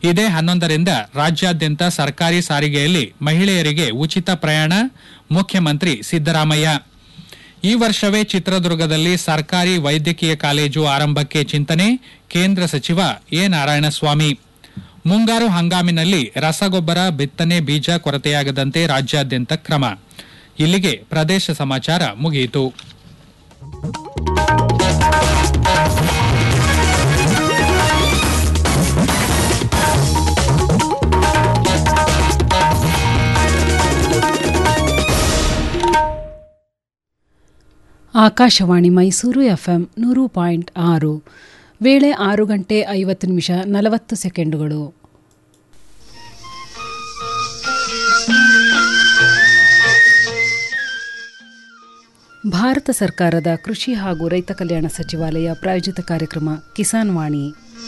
ಇದೇ ಹನ್ನೊಂದರಿಂದ ರಾಜ್ಯಾದ್ಯಂತ ಸರ್ಕಾರಿ ಸಾರಿಗೆಯಲ್ಲಿ ಮಹಿಳೆಯರಿಗೆ ಉಚಿತ ಪ್ರಯಾಣ ಮುಖ್ಯಮಂತ್ರಿ ಸಿದ್ದರಾಮಯ್ಯ ಈ ವರ್ಷವೇ ಚಿತ್ರದುರ್ಗದಲ್ಲಿ ಸರ್ಕಾರಿ ವೈದ್ಯಕೀಯ ಕಾಲೇಜು ಆರಂಭಕ್ಕೆ ಚಿಂತನೆ ಕೇಂದ್ರ ಸಚಿವ ಎ ನಾರಾಯಣಸ್ವಾಮಿ ಮುಂಗಾರು ಹಂಗಾಮಿನಲ್ಲಿ ರಸಗೊಬ್ಬರ ಬಿತ್ತನೆ ಬೀಜ ಕೊರತೆಯಾಗದಂತೆ ರಾಜ್ಯಾದ್ಯಂತ ಕ್ರಮ ಇಲ್ಲಿಗೆ ಪ್ರದೇಶ ಸಮಾಚಾರ ಮುಗಿಯಿತು ಆಕಾಶವಾಣಿ ಮೈಸೂರು ಎಫ್ಎಂ ನೂರು ಪಾಯಿಂಟ್ ಆರು ವೇಳೆ ಆರು ಗಂಟೆ ಐವತ್ತು ನಿಮಿಷ ನಲವತ್ತು ಸೆಕೆಂಡುಗಳು ಭಾರತ ಸರ್ಕಾರದ ಕೃಷಿ ಹಾಗೂ ರೈತ ಕಲ್ಯಾಣ ಸಚಿವಾಲಯ ಪ್ರಾಯೋಜಿತ ಕಾರ್ಯಕ್ರಮ ಕಿಸಾನ್ ವಾಣಿ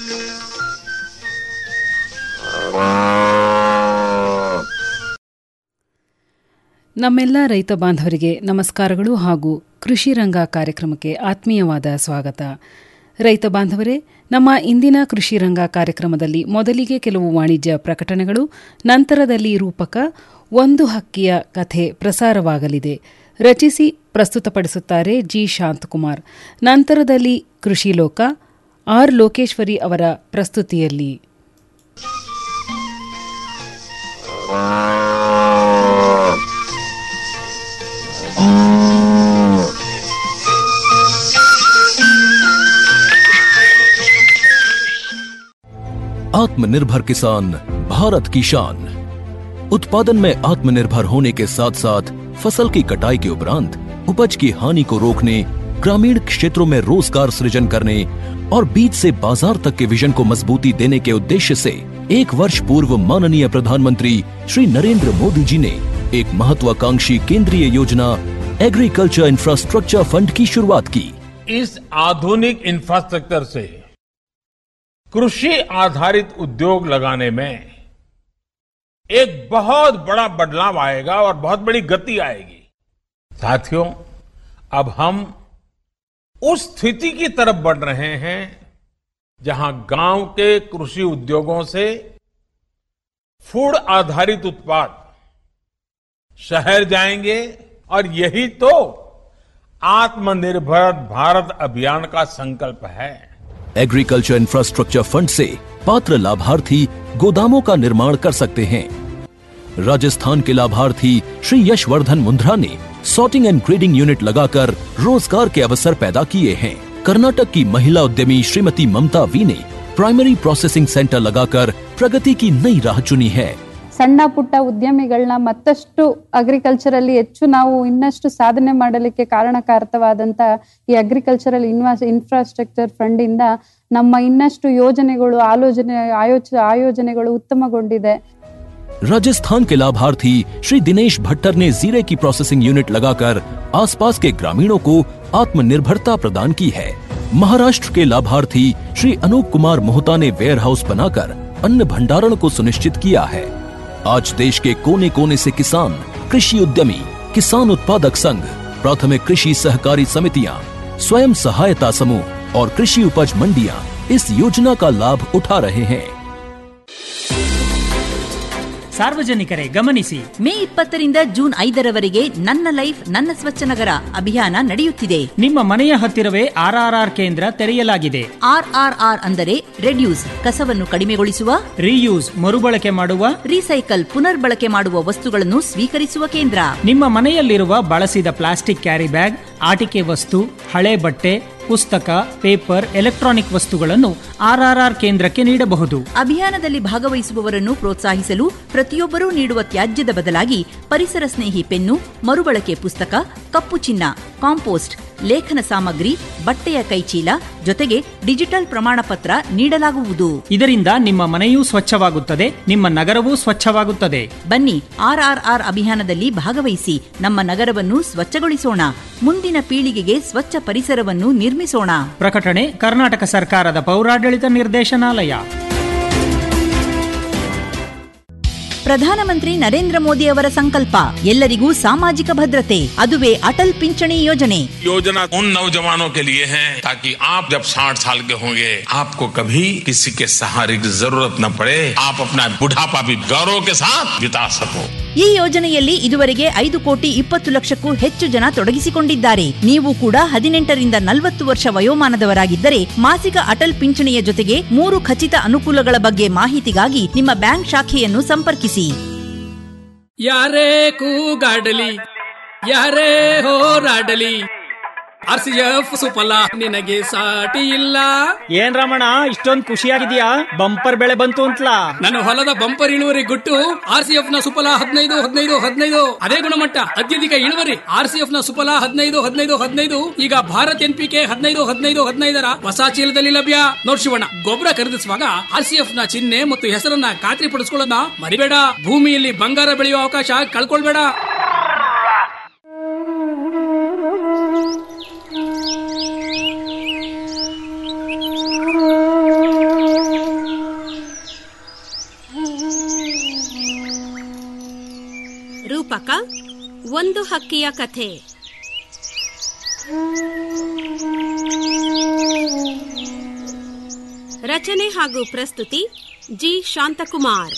ನಮ್ಮೆಲ್ಲ ರೈತ ಬಾಂಧವರಿಗೆ ನಮಸ್ಕಾರಗಳು ಹಾಗೂ ಕೃಷಿ ರಂಗ ಕಾರ್ಯಕ್ರಮಕ್ಕೆ ಆತ್ಮೀಯವಾದ ಸ್ವಾಗತ ರೈತ ಬಾಂಧವರೇ ನಮ್ಮ ಇಂದಿನ ಕೃಷಿ ರಂಗ ಕಾರ್ಯಕ್ರಮದಲ್ಲಿ ಮೊದಲಿಗೆ ಕೆಲವು ವಾಣಿಜ್ಯ ಪ್ರಕಟಣೆಗಳು ನಂತರದಲ್ಲಿ ರೂಪಕ ಒಂದು ಹಕ್ಕಿಯ ಕಥೆ ಪ್ರಸಾರವಾಗಲಿದೆ ರಚಿಸಿ ಪ್ರಸ್ತುತಪಡಿಸುತ್ತಾರೆ ಜಿ ಶಾಂತಕುಮಾರ್ ನಂತರದಲ್ಲಿ ಕೃಷಿ ಲೋಕ ಆರ್ ಲೋಕೇಶ್ವರಿ ಅವರ ಪ್ರಸ್ತುತಿಯಲ್ಲಿ आत्मनिर्भर किसान भारत की शान उत्पादन में आत्मनिर्भर होने के साथ साथ फसल की कटाई के उपरांत उपज की हानि को रोकने ग्रामीण क्षेत्रों में रोजगार सृजन करने और बीज से बाजार तक के विजन को मजबूती देने के उद्देश्य से एक वर्ष पूर्व माननीय प्रधानमंत्री श्री नरेंद्र मोदी जी ने एक महत्वाकांक्षी केंद्रीय योजना एग्रीकल्चर इंफ्रास्ट्रक्चर फंड की शुरुआत की इस आधुनिक इंफ्रास्ट्रक्चर से कृषि आधारित उद्योग लगाने में एक बहुत बड़ा बदलाव आएगा और बहुत बड़ी गति आएगी साथियों अब हम उस स्थिति की तरफ बढ़ रहे हैं जहां गांव के कृषि उद्योगों से फूड आधारित उत्पाद शहर जाएंगे और यही तो आत्मनिर्भर भारत अभियान का संकल्प है एग्रीकल्चर इंफ्रास्ट्रक्चर फंड से पात्र लाभार्थी गोदामों का निर्माण कर सकते हैं राजस्थान के लाभार्थी श्री यशवर्धन मुंद्रा ने सॉर्टिंग एंड ग्रेडिंग यूनिट लगाकर रोजगार के अवसर पैदा किए हैं कर्नाटक की महिला उद्यमी श्रीमती ममता वी ने प्राइमरी प्रोसेसिंग सेंटर लगाकर प्रगति की नई राह चुनी है ಸಣ್ಣ ಪುಟ್ಟ ಉದ್ಯಮಿಗಳನ್ನ ಮತ್ತಷ್ಟು ಅಗ್ರಿಕಲ್ಚರಲ್ಲಿ ಹೆಚ್ಚು ನಾವು ಇನ್ನಷ್ಟು ಸಾಧನೆ ಮಾಡಲಿಕ್ಕೆ ಕಾರಣಕಾರಕವಾದಂತ ಈ ಅಗ್ರಿಕಲ್ಚರಲ್ ಇನ್ವಾಸ್ ಇನ್ಫ್ರಾಸ್ಟ್ರಕ್ಚರ್ ಫಂಡ್ ಇಂದ ನಮ್ಮ ಇನ್ನಷ್ಟು ಯೋಜನೆಗಳು ಆಲೋಚನೆ ಆಯೋಚ ಆಯೋಜನೆಗಳು ಉತ್ತಮಗೊಂಡಿದೆ राजस्थान के लाभार्थी श्री दिनेश भट्टर ने जीरे की प्रोसेसिंग यूनिट लगाकर आसपास के ग्रामीणों को आत्मनिर्भरता प्रदान की है महाराष्ट्र के लाभार्थी श्री अनूप कुमार मोहता ने वेयर हाउस बनाकर अन्न भंडारण को सुनिश्चित किया है आज देश के कोने कोने से किसान कृषि उद्यमी किसान उत्पादक संघ प्राथमिक कृषि सहकारी समितियां स्वयं सहायता समूह और कृषि उपज मंडियां इस योजना का लाभ उठा रहे हैं ಸಾರ್ವಜನಿಕರೇ ಗಮನಿಸಿ ಮೇ ಇಪ್ಪತ್ತರಿಂದ ಜೂನ್ ಐದರವರೆಗೆ ನನ್ನ ಲೈಫ್ ನನ್ನ ಸ್ವಚ್ಛ ನಗರ ಅಭಿಯಾನ ನಡೆಯುತ್ತಿದೆ ನಿಮ್ಮ ಮನೆಯ ಹತ್ತಿರವೇ ಆರ್ಆರ್ಆರ್ ಕೇಂದ್ರ ತೆರೆಯಲಾಗಿದೆ ಆರ್ಆರ್ಆರ್ ಅಂದರೆ ರೆಡ್ಯೂಸ್ ಕಸವನ್ನು ಕಡಿಮೆಗೊಳಿಸುವ ರೀಯೂಸ್ ಮರುಬಳಕೆ ಮಾಡುವ ರೀಸೈಕಲ್ ಪುನರ್ಬಳಕೆ ಮಾಡುವ ವಸ್ತುಗಳನ್ನು ಸ್ವೀಕರಿಸುವ ಕೇಂದ್ರ ನಿಮ್ಮ ಮನೆಯಲ್ಲಿರುವ ಬಳಸಿದ ಪ್ಲಾಸ್ಟಿಕ್ ಕ್ಯಾರಿ ಬ್ಯಾಗ್ ಆಟಿಕೆ ವಸ್ತು ಹಳೆ ಬಟ್ಟೆ ಪುಸ್ತಕ ಪೇಪರ್ ಎಲೆಕ್ಟ್ರಾನಿಕ್ ವಸ್ತುಗಳನ್ನು ಆರ್ಆರ್ಆರ್ ಕೇಂದ್ರಕ್ಕೆ ನೀಡಬಹುದು ಅಭಿಯಾನದಲ್ಲಿ ಭಾಗವಹಿಸುವವರನ್ನು ಪ್ರೋತ್ಸಾಹಿಸಲು ಪ್ರತಿಯೊಬ್ಬರೂ ನೀಡುವ ತ್ಯಾಜ್ಯದ ಬದಲಾಗಿ ಪರಿಸರ ಸ್ನೇಹಿ ಪೆನ್ನು ಮರುಬಳಕೆ ಪುಸ್ತಕ ಕಪ್ಪು ಚಿನ್ನ ಕಾಂಪೋಸ್ಟ್ ಲೇಖನ ಸಾಮಗ್ರಿ ಬಟ್ಟೆಯ ಕೈಚೀಲ ಜೊತೆಗೆ ಡಿಜಿಟಲ್ ಪ್ರಮಾಣ ಪತ್ರ ನೀಡಲಾಗುವುದು ಇದರಿಂದ ನಿಮ್ಮ ಮನೆಯೂ ಸ್ವಚ್ಛವಾಗುತ್ತದೆ ನಿಮ್ಮ ನಗರವೂ ಸ್ವಚ್ಛವಾಗುತ್ತದೆ ಬನ್ನಿ ಆರ್ಆರ್ಆರ್ ಅಭಿಯಾನದಲ್ಲಿ ಭಾಗವಹಿಸಿ ನಮ್ಮ ನಗರವನ್ನು ಸ್ವಚ್ಛಗೊಳಿಸೋಣ ಮುಂದಿನ ಪೀಳಿಗೆಗೆ ಸ್ವಚ್ಛ ಪರಿಸರವನ್ನು ನಿರ್ಮಿಸೋಣ ಪ್ರಕಟಣೆ ಕರ್ನಾಟಕ ಸರ್ಕಾರದ ಪೌರಾಡಳಿತ ನಿರ್ದೇಶನಾಲಯ ಪ್ರಧಾನಮಂತ್ರಿ ನರೇಂದ್ರ ಮೋದಿ ಅವರ ಸಂಕಲ್ಪ ಎಲ್ಲರಿಗೂ ಸಾಮಾಜಿಕ ಭದ್ರತೆ ಅದುವೇ ಅಟಲ್ ಪಿಂಚಣಿ ಯೋಜನೆ योजना उन नौजवानों के लिए है ताकि आप जब 60 साल के होंगे आपको कभी किसी के सहारे की जरूरत न पड़े आप अपना बुढ़ापा भी गौरव के साथ बिता सको ಈ ಯೋಜನೆಯಲ್ಲಿ ಇದುವರೆಗೆ ಐದು ಕೋಟಿ ಇಪ್ಪತ್ತು ಲಕ್ಷಕ್ಕೂ ಹೆಚ್ಚು ಜನ ತೊಡಗಿಸಿಕೊಂಡಿದ್ದಾರೆ ನೀವು ಕೂಡ ಹದಿನೆಂಟರಿಂದ ನಲವತ್ತು ವರ್ಷ ವಯೋಮಾನದವರಾಗಿದ್ದರೆ ಮಾಸಿಕ ಅಟಲ್ ಪಿಂಚಣಿಯ ಜೊತೆಗೆ ಮೂರು ಖಚಿತ ಅನುಕೂಲಗಳ ಬಗ್ಗೆ ಮಾಹಿತಿಗಾಗಿ ನಿಮ್ಮ ಬ್ಯಾಂಕ್ ಶಾಖೆಯನ್ನು ಸಂಪರ್ಕಿಸಿ ಯಾರೇ ಕೂಗಾಡಲಿ ಯಾರೇ ಹೋರಾಡಲಿ ಆರ್ ಸಿ ಎಫ್ ಸುಫಲ ನಿನಗೆ ಸಾಟಿ ಇಲ್ಲ ಏನ್ ರಮಣ ಇಷ್ಟೊಂದ್ ಖುಷಿಯಾಗಿದ್ಯಾ ಬಂಪರ್ ಬೆಳೆ ಬಂತು ಅಂತಲಾ ನನ್ನ ಹೊಲದ ಬಂಪರ್ ಇಳುವರಿ ಗುಟ್ಟು ಆರ್ ಸಿ ಎಫ್ ನ ಸುಫಲ ಹದಿನೈದು ಹದಿನೈದು ಹದಿನೈದು ಅದೇ ಗುಣಮಟ್ಟ ಅತ್ಯಧಿಕ ಇಳುವರಿ ಆರ್ ಸಿ ಎಫ್ ನ ಸುಫಲ ಹದಿನೈದು ಹದಿನೈದು ಹದಿನೈದು ಈಗ ಭಾರತ್ ಎನ್ ಪಿ ಕೆ ಹದಿನೈದು ಹದಿನೈದು ಹದಿನೈದರ ಹೊಸ ಚೀಲದಲ್ಲಿ ಲಭ್ಯ ನೋಡ್ ಶಿವಣ್ಣ ಗೊಬ್ಬರ ಖರೀದಿಸುವಾಗ ಆರ್ ಸಿ ಎಫ್ ನ ಚಿಹ್ನೆ ಮತ್ತು ಹೆಸರನ್ನ ಖಾತ್ರಿ ಪಡಿಸ್ಕೊಳ್ಳೋದನ್ನ ಮರಿಬೇಡ ಭೂಮಿಯಲ್ಲಿ ಬಂಗಾರ ಬೆಳೆಯುವ ಅವಕಾಶ ಕಳ್ಕೊಳ್ಬೇಡ ರೂಪಕ ಒಂದು ಹಕ್ಕಿಯ ಕಥೆ ರಚನೆ ಹಾಗೂ ಪ್ರಸ್ತುತಿ ಜಿ ಶಾಂತಕುಮಾರ್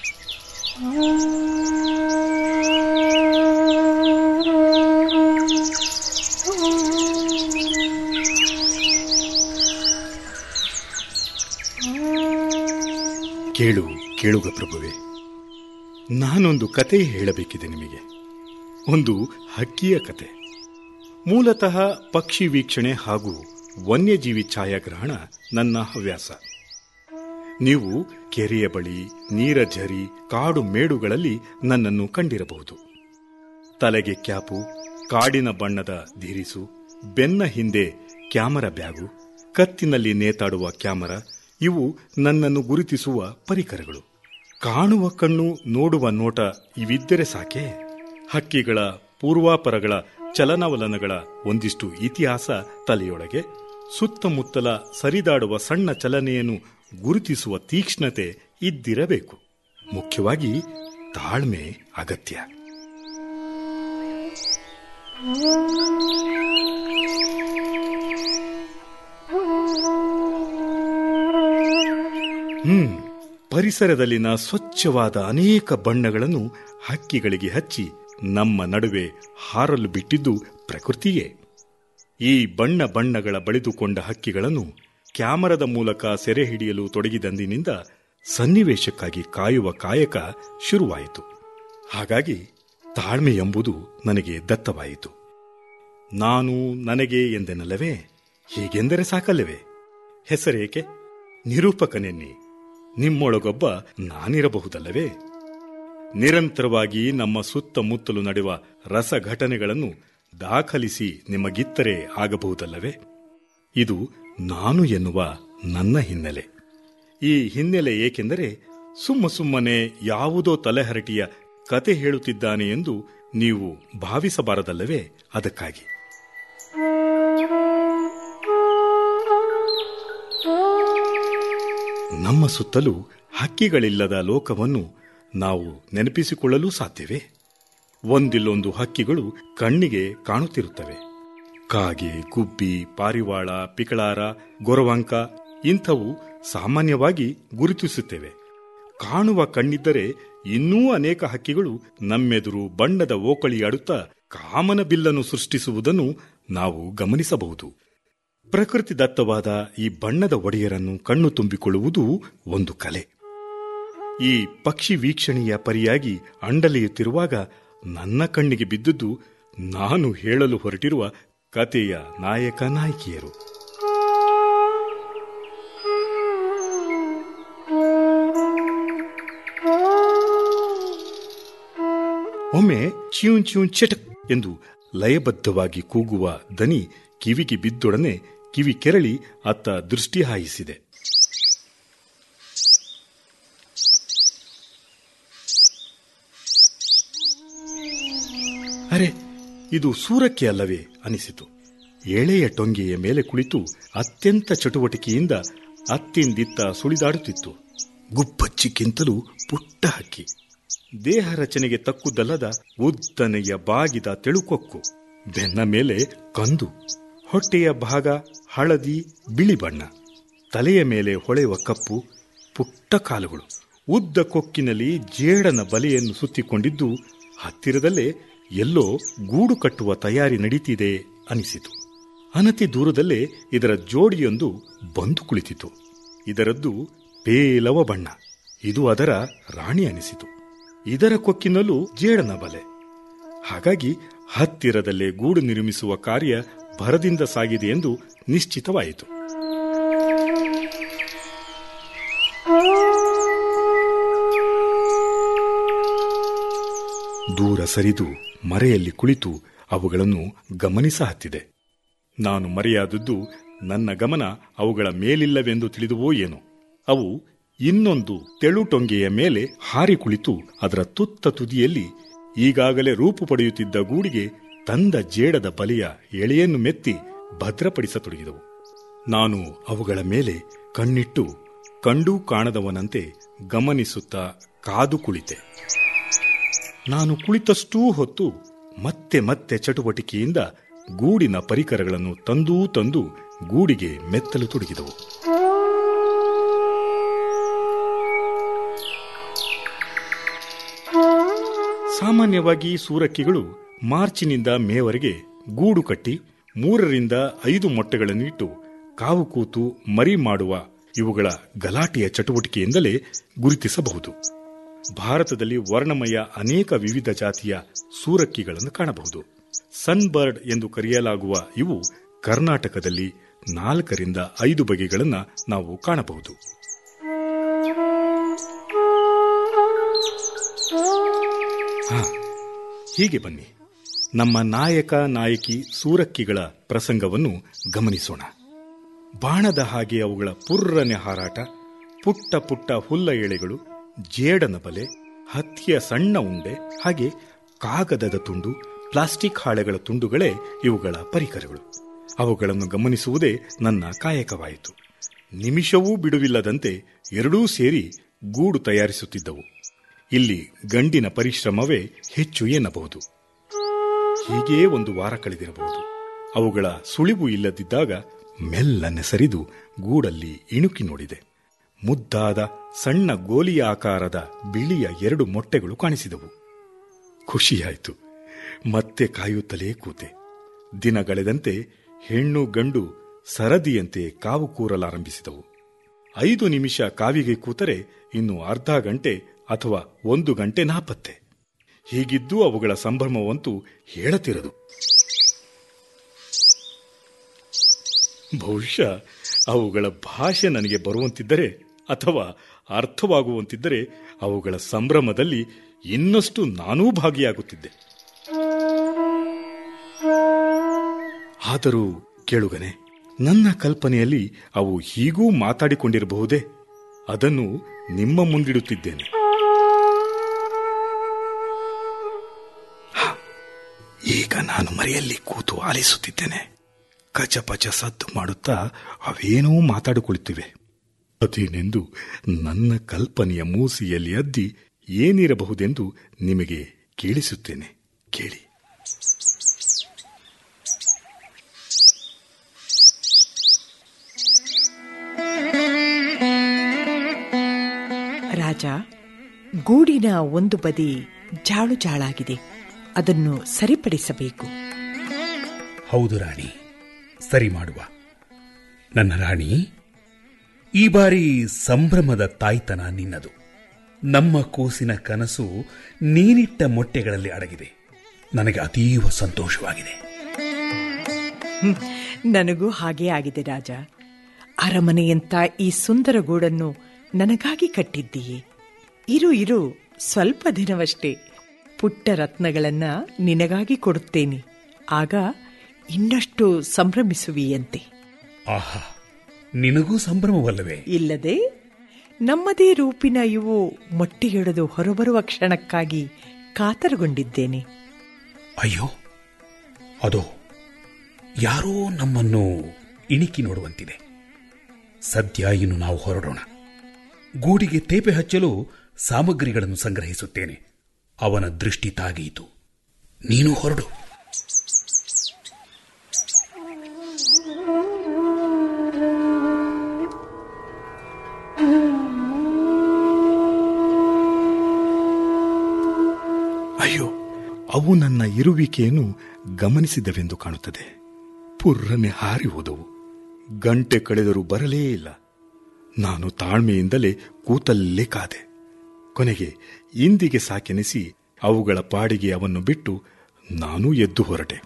ಕೇಳು ಕೇಳುಗ ಪ್ರಭುವೆ ನಾನೊಂದು ಕತೆ ಹೇಳಬೇಕಿದೆ ನಿಮಗೆ ಒಂದು ಹಕ್ಕಿಯ ಕತೆ ಮೂಲತಃ ಪಕ್ಷಿ ವೀಕ್ಷಣೆ ಹಾಗೂ ವನ್ಯಜೀವಿ ಛಾಯಾಗ್ರಹಣ ನನ್ನ ಹವ್ಯಾಸ ನೀವು ಕೆರೆಯ ಬಳಿ ನೀರ ಝರಿ ಕಾಡು ಮೇಡುಗಳಲ್ಲಿ ನನ್ನನ್ನು ಕಂಡಿರಬಹುದು ತಲೆಗೆ ಕ್ಯಾಪು ಕಾಡಿನ ಬಣ್ಣದ ಧಿರಿಸು ಬೆನ್ನ ಹಿಂದೆ ಕ್ಯಾಮರಾ ಬ್ಯಾಗು ಕತ್ತಿನಲ್ಲಿ ನೇತಾಡುವ ಕ್ಯಾಮರಾ ಇವು ನನ್ನನ್ನು ಗುರುತಿಸುವ ಪರಿಕರಗಳು ಕಾಣುವ ಕಣ್ಣು ನೋಡುವ ನೋಟ ಇವಿದ್ದರೆ ಸಾಕೆ ಹಕ್ಕಿಗಳ ಪೂರ್ವಾಪರಗಳ ಚಲನವಲನಗಳ ಒಂದಿಷ್ಟು ಇತಿಹಾಸ ತಲೆಯೊಳಗೆ ಸುತ್ತಮುತ್ತಲ ಸರಿದಾಡುವ ಸಣ್ಣ ಚಲನೆಯನ್ನು ಗುರುತಿಸುವ ತೀಕ್ಷ್ಣತೆ ಇದ್ದಿರಬೇಕು ಮುಖ್ಯವಾಗಿ ತಾಳ್ಮೆ ಅಗತ್ಯ ಹ್ಮ್ ಪರಿಸರದಲ್ಲಿನ ಸ್ವಚ್ಛವಾದ ಅನೇಕ ಬಣ್ಣಗಳನ್ನು ಹಕ್ಕಿಗಳಿಗೆ ಹಚ್ಚಿ ನಮ್ಮ ನಡುವೆ ಹಾರಲು ಬಿಟ್ಟಿದ್ದು ಪ್ರಕೃತಿಯೇ ಈ ಬಣ್ಣ ಬಣ್ಣಗಳ ಬಳಿದುಕೊಂಡ ಹಕ್ಕಿಗಳನ್ನು ಕ್ಯಾಮರದ ಮೂಲಕ ಸೆರೆ ಹಿಡಿಯಲು ತೊಡಗಿದಂದಿನಿಂದ ಸನ್ನಿವೇಶಕ್ಕಾಗಿ ಕಾಯುವ ಕಾಯಕ ಶುರುವಾಯಿತು ಹಾಗಾಗಿ ತಾಳ್ಮೆ ಎಂಬುದು ನನಗೆ ದತ್ತವಾಯಿತು ನಾನು ನನಗೆ ಎಂದೆನಲ್ಲವೇ ಹೀಗೆಂದರೆ ಸಾಕಲ್ಲವೇ ಹೆಸರೇಕೆ ನಿರೂಪಕನೆನ್ನಿ ನಿಮ್ಮೊಳಗೊಬ್ಬ ನಾನಿರಬಹುದಲ್ಲವೇ ನಿರಂತರವಾಗಿ ನಮ್ಮ ಸುತ್ತಮುತ್ತಲು ನಡೆಯುವ ರಸ ಘಟನೆಗಳನ್ನು ದಾಖಲಿಸಿ ನಿಮಗಿತ್ತರೆ ಆಗಬಹುದಲ್ಲವೇ ಇದು ನಾನು ಎನ್ನುವ ನನ್ನ ಹಿನ್ನೆಲೆ ಈ ಹಿನ್ನೆಲೆ ಏಕೆಂದರೆ ಸುಮ್ಮ ಸುಮ್ಮನೆ ಯಾವುದೋ ತಲೆಹರಟಿಯ ಕತೆ ಹೇಳುತ್ತಿದ್ದಾನೆ ಎಂದು ನೀವು ಭಾವಿಸಬಾರದಲ್ಲವೇ ಅದಕ್ಕಾಗಿ ನಮ್ಮ ಸುತ್ತಲೂ ಹಕ್ಕಿಗಳಿಲ್ಲದ ಲೋಕವನ್ನು ನಾವು ನೆನಪಿಸಿಕೊಳ್ಳಲು ಸಾಧ್ಯವೇ ಒಂದಿಲ್ಲೊಂದು ಹಕ್ಕಿಗಳು ಕಣ್ಣಿಗೆ ಕಾಣುತ್ತಿರುತ್ತವೆ ಕಾಗೆ ಗುಬ್ಬಿ ಪಾರಿವಾಳ ಪಿಕಳಾರ ಗೊರವಂಕ ಇಂಥವು ಸಾಮಾನ್ಯವಾಗಿ ಗುರುತಿಸುತ್ತೇವೆ ಕಾಣುವ ಕಣ್ಣಿದ್ದರೆ ಇನ್ನೂ ಅನೇಕ ಹಕ್ಕಿಗಳು ನಮ್ಮೆದುರು ಬಣ್ಣದ ಓಕಳಿಯಾಡುತ್ತಾ ಕಾಮನ ಬಿಲ್ಲನ್ನು ಸೃಷ್ಟಿಸುವುದನ್ನು ನಾವು ಗಮನಿಸಬಹುದು ಪ್ರಕೃತಿ ದತ್ತವಾದ ಈ ಬಣ್ಣದ ಒಡೆಯರನ್ನು ಕಣ್ಣು ತುಂಬಿಕೊಳ್ಳುವುದು ಒಂದು ಕಲೆ ಈ ಪಕ್ಷಿ ವೀಕ್ಷಣೆಯ ಪರಿಯಾಗಿ ಅಂಡಲೆಯುತ್ತಿರುವಾಗ ನನ್ನ ಕಣ್ಣಿಗೆ ಬಿದ್ದುದು ನಾನು ಹೇಳಲು ಹೊರಟಿರುವ ಕತೆಯ ನಾಯಕ ನಾಯಕಿಯರು ಒಮ್ಮೆ ಚ್ಯೂನ್ ಚ್ಯೂನ್ ಚಟಕ್ ಎಂದು ಲಯಬದ್ಧವಾಗಿ ಕೂಗುವ ದನಿ ಕಿವಿಗೆ ಬಿದ್ದೊಡನೆ ಕಿವಿ ಕೆರಳಿ ಅತ್ತ ದೃಷ್ಟಿ ಹಾಯಿಸಿದೆ ಅರೆ ಇದು ಸೂರಕ್ಕೆ ಅಲ್ಲವೇ ಅನಿಸಿತು ಎಳೆಯ ಟೊಂಗೆಯ ಮೇಲೆ ಕುಳಿತು ಅತ್ಯಂತ ಚಟುವಟಿಕೆಯಿಂದ ಅತ್ತಿಂದಿತ್ತ ಸುಳಿದಾಡುತ್ತಿತ್ತು ಗುಬ್ಬಚ್ಚಿಕ್ಕಿಂತಲೂ ಪುಟ್ಟ ಹಕ್ಕಿ ದೇಹ ರಚನೆಗೆ ತಕ್ಕುದಲ್ಲದ ಉದ್ದನೆಯ ಬಾಗಿದ ತೆಳುಕೊಕ್ಕು ಬೆನ್ನ ಮೇಲೆ ಕಂದು ಹೊಟ್ಟೆಯ ಭಾಗ ಹಳದಿ ಬಿಳಿ ಬಣ್ಣ ತಲೆಯ ಮೇಲೆ ಹೊಳೆಯುವ ಕಪ್ಪು ಪುಟ್ಟ ಕಾಲುಗಳು ಉದ್ದ ಕೊಕ್ಕಿನಲ್ಲಿ ಜೇಡನ ಬಲೆಯನ್ನು ಸುತ್ತಿಕೊಂಡಿದ್ದು ಹತ್ತಿರದಲ್ಲೇ ಎಲ್ಲೋ ಗೂಡು ಕಟ್ಟುವ ತಯಾರಿ ನಡೀತಿದೆ ಅನಿಸಿತು ಅನತಿ ದೂರದಲ್ಲೇ ಇದರ ಜೋಡಿಯೊಂದು ಬಂದು ಕುಳಿತಿತು ಇದರದ್ದು ಪೇಲವ ಬಣ್ಣ ಇದು ಅದರ ರಾಣಿ ಅನಿಸಿತು ಇದರ ಕೊಕ್ಕಿನಲ್ಲೂ ಜೇಡನ ಬಲೆ ಹಾಗಾಗಿ ಹತ್ತಿರದಲ್ಲೇ ಗೂಡು ನಿರ್ಮಿಸುವ ಕಾರ್ಯ ಭರದಿಂದ ಸಾಗಿದೆ ಎಂದು ನಿಶ್ಚಿತವಾಯಿತು ದೂರ ಸರಿದು ಮರೆಯಲ್ಲಿ ಕುಳಿತು ಅವುಗಳನ್ನು ಗಮನಿಸ ಹತ್ತಿದೆ ನಾನು ಮರೆಯಾದದ್ದು ನನ್ನ ಗಮನ ಅವುಗಳ ಮೇಲಿಲ್ಲವೆಂದು ತಿಳಿದುವೋ ಏನೋ ಅವು ಇನ್ನೊಂದು ತೆಳುಟೊಂಗೆಯ ಮೇಲೆ ಹಾರಿ ಕುಳಿತು ಅದರ ತುತ್ತ ತುದಿಯಲ್ಲಿ ಈಗಾಗಲೇ ರೂಪು ಪಡೆಯುತ್ತಿದ್ದ ಗೂಡಿಗೆ ತಂದ ಜೇಡದ ಬಲೆಯ ಎಳೆಯನ್ನು ಮೆತ್ತಿ ಭದ್ರಪಡಿಸತೊಡಗಿದವು ನಾನು ಅವುಗಳ ಮೇಲೆ ಕಣ್ಣಿಟ್ಟು ಕಂಡೂ ಕಾಣದವನಂತೆ ಗಮನಿಸುತ್ತಾ ಕಾದು ಕುಳಿತೆ ನಾನು ಕುಳಿತಷ್ಟೂ ಹೊತ್ತು ಮತ್ತೆ ಮತ್ತೆ ಚಟುವಟಿಕೆಯಿಂದ ಗೂಡಿನ ಪರಿಕರಗಳನ್ನು ತಂದೂ ತಂದು ಗೂಡಿಗೆ ಮೆತ್ತಲು ತೊಡಗಿದವು ಸಾಮಾನ್ಯವಾಗಿ ಸೂರಕ್ಕಿಗಳು ಮಾರ್ಚಿನಿಂದ ಮೇವರೆಗೆ ಗೂಡು ಕಟ್ಟಿ ಮೂರರಿಂದ ಐದು ಮೊಟ್ಟೆಗಳನ್ನಿಟ್ಟು ಕಾವು ಕೂತು ಮರಿ ಮಾಡುವ ಇವುಗಳ ಗಲಾಟೆಯ ಚಟುವಟಿಕೆಯಿಂದಲೇ ಗುರುತಿಸಬಹುದು ಭಾರತದಲ್ಲಿ ವರ್ಣಮಯ ಅನೇಕ ವಿವಿಧ ಜಾತಿಯ ಸೂರಕ್ಕಿಗಳನ್ನು ಕಾಣಬಹುದು ಸನ್ಬರ್ಡ್ ಎಂದು ಕರೆಯಲಾಗುವ ಇವು ಕರ್ನಾಟಕದಲ್ಲಿ ನಾಲ್ಕರಿಂದ ಐದು ಬಗೆಗಳನ್ನು ನಾವು ಕಾಣಬಹುದು ಹಾ ಹೀಗೆ ಬನ್ನಿ ನಮ್ಮ ನಾಯಕ ನಾಯಕಿ ಸೂರಕ್ಕಿಗಳ ಪ್ರಸಂಗವನ್ನು ಗಮನಿಸೋಣ ಬಾಣದ ಹಾಗೆ ಅವುಗಳ ಪುರ್ರನೆ ಹಾರಾಟ ಪುಟ್ಟ ಪುಟ್ಟ ಹುಲ್ಲ ಎಳೆಗಳು ಜೇಡನ ಬಲೆ ಹತ್ತಿಯ ಸಣ್ಣ ಉಂಡೆ ಹಾಗೆ ಕಾಗದದ ತುಂಡು ಪ್ಲಾಸ್ಟಿಕ್ ಹಾಳೆಗಳ ತುಂಡುಗಳೇ ಇವುಗಳ ಪರಿಕರಗಳು ಅವುಗಳನ್ನು ಗಮನಿಸುವುದೇ ನನ್ನ ಕಾಯಕವಾಯಿತು ನಿಮಿಷವೂ ಬಿಡುವಿಲ್ಲದಂತೆ ಎರಡೂ ಸೇರಿ ಗೂಡು ತಯಾರಿಸುತ್ತಿದ್ದವು ಇಲ್ಲಿ ಗಂಡಿನ ಪರಿಶ್ರಮವೇ ಹೆಚ್ಚು ಎನ್ನಬಹುದು ಹೀಗೇ ಒಂದು ವಾರ ಕಳೆದಿರಬಹುದು ಅವುಗಳ ಸುಳಿವು ಇಲ್ಲದಿದ್ದಾಗ ಮೆಲ್ಲನೆ ಸರಿದು ಗೂಡಲ್ಲಿ ಇಣುಕಿ ನೋಡಿದೆ ಮುದ್ದಾದ ಸಣ್ಣ ಗೋಲಿಯ ಆಕಾರದ ಬಿಳಿಯ ಎರಡು ಮೊಟ್ಟೆಗಳು ಕಾಣಿಸಿದವು ಖುಷಿಯಾಯಿತು ಮತ್ತೆ ಕಾಯುತ್ತಲೇ ಕೂತೆ ದಿನಗಳೆದಂತೆ ಹೆಣ್ಣು ಗಂಡು ಸರದಿಯಂತೆ ಕಾವು ಕೂರಲಾರಂಭಿಸಿದವು ಐದು ನಿಮಿಷ ಕಾವಿಗೆ ಕೂತರೆ ಇನ್ನು ಅರ್ಧ ಗಂಟೆ ಅಥವಾ ಒಂದು ಗಂಟೆ ನಾಪತ್ತೆ ಹೀಗಿದ್ದೂ ಅವುಗಳ ಸಂಭ್ರಮವಂತೂ ಹೇಳತಿರದು ಬಹುಶಃ ಅವುಗಳ ಭಾಷೆ ನನಗೆ ಬರುವಂತಿದ್ದರೆ ಅಥವಾ ಅರ್ಥವಾಗುವಂತಿದ್ದರೆ ಅವುಗಳ ಸಂಭ್ರಮದಲ್ಲಿ ಇನ್ನಷ್ಟು ನಾನೂ ಭಾಗಿಯಾಗುತ್ತಿದ್ದೆ ಆದರೂ ಕೇಳುಗನೆ ನನ್ನ ಕಲ್ಪನೆಯಲ್ಲಿ ಅವು ಹೀಗೂ ಮಾತಾಡಿಕೊಂಡಿರಬಹುದೇ ಅದನ್ನು ನಿಮ್ಮ ಮುಂದಿಡುತ್ತಿದ್ದೇನೆ ಹ, ಈಗ ನಾನು ಮರೆಯಲ್ಲಿ ಕೂತು ಆಲಿಸುತ್ತಿದ್ದೇನೆ ಕಚಪಚ ಸದ್ದು ಮಾಡುತ್ತಾ ಅವೇನೋ ಮಾತಾಡಿಕೊಳ್ಳುತ್ತಿವೆ ಅದೇನೆಂದು ನನ್ನ ಕಲ್ಪನೆಯ ಮೂಸಿಯಲ್ಲಿ ಅದ್ದಿ ಏನಿರಬಹುದೆಂದು ನಿಮಗೆ ಕೇಳಿಸುತ್ತೇನೆ ಕೇಳಿ ರಾಜ ಗೂಡಿನ ಒಂದು ಬದಿ ಜಾಳು ಜಾಳಾಗಿದೆ ಅದನ್ನು ಸರಿಪಡಿಸಬೇಕು ಹೌದು ರಾಣಿ ಸರಿ ಮಾಡುವ ನನ್ನ ರಾಣಿ ಈ ಬಾರಿ ಸಂಭ್ರಮದ ತಾಯ್ತನ ನಿನ್ನದು ನಮ್ಮ ಕೂಸಿನ ಕನಸು ನೀನಿಟ್ಟ ಮೊಟ್ಟೆಗಳಲ್ಲಿ ಅಡಗಿದೆ ನನಗೆ ಅತೀವ ಸಂತೋಷವಾಗಿದೆ ಹ್ಮ್, ನನಗೂ ಹಾಗೇ ಆಗಿದೆ ರಾಜ ಅರಮನೆಯಂತ ಈ ಸುಂದರ ಗೂಡನ್ನು ನನಗಾಗಿ ಕಟ್ಟಿದ್ದೀಯೆ ಇರು ಇರು ಸ್ವಲ್ಪ ದಿನವಷ್ಟೇ ಪುಟ್ಟ ರತ್ನಗಳನ್ನ ನಿನಗಾಗಿ ಕೊಡುತ್ತೇನೆ ಆಗ ಇನ್ನಷ್ಟು ಸಂಭ್ರಮಿಸುವಿಯಂತೆ ಆಹಾ ನಿನಗೂ ಸಂಭ್ರಮವಲ್ಲವೇ ಇಲ್ಲದೆ ನಮ್ಮದೇ ರೂಪಿನ ಇವು ಮೊಟ್ಟೆಯೊಡೆದು ಹೊರಬರುವ ಕ್ಷಣಕ್ಕಾಗಿ ಕಾತರಗೊಂಡಿದ್ದೇನೆ ಅಯ್ಯೋ ಅದೋ ಯಾರೋ ನಮ್ಮನ್ನು ಇಣಿಕಿ ನೋಡುವಂತಿದೆ ಸದ್ಯ ಇನ್ನು ನಾವು ಹೊರಡೋಣ ಗೂಡಿಗೆ ತೇಪೆ ಹಚ್ಚಲು ಸಾಮಗ್ರಿಗಳನ್ನು ಸಂಗ್ರಹಿಸುತ್ತೇನೆ ಅವನ ದೃಷ್ಟಿ ತಾಗೀತು ನೀನು ಹೊರಡು ಅಯ್ಯೋ ಅವು ನನ್ನ ಇರುವಿಕೆಯನ್ನು ಗಮನಿಸಿದವೆಂದು ಕಾಣುತ್ತದೆ ಪುರ್ರನೆ ಹಾರಿ ಹೋದವು ಗಂಟೆ ಕಳೆದರೂ ಬರಲೇ ಇಲ್ಲ ನಾನು ತಾಳ್ಮೆಯಿಂದಲೇ ಕೂತಲ್ಲೇ ಕಾದೆ ಕೊನೆಗೆ ಇಂದಿಗೆ ಸಾಕೆನಿಸಿ ಅವುಗಳ ಪಾಡಿಗೆ ಅವನ್ನು ಬಿಟ್ಟು ನಾನೂ ಎದ್ದು ಹೊರಟೆ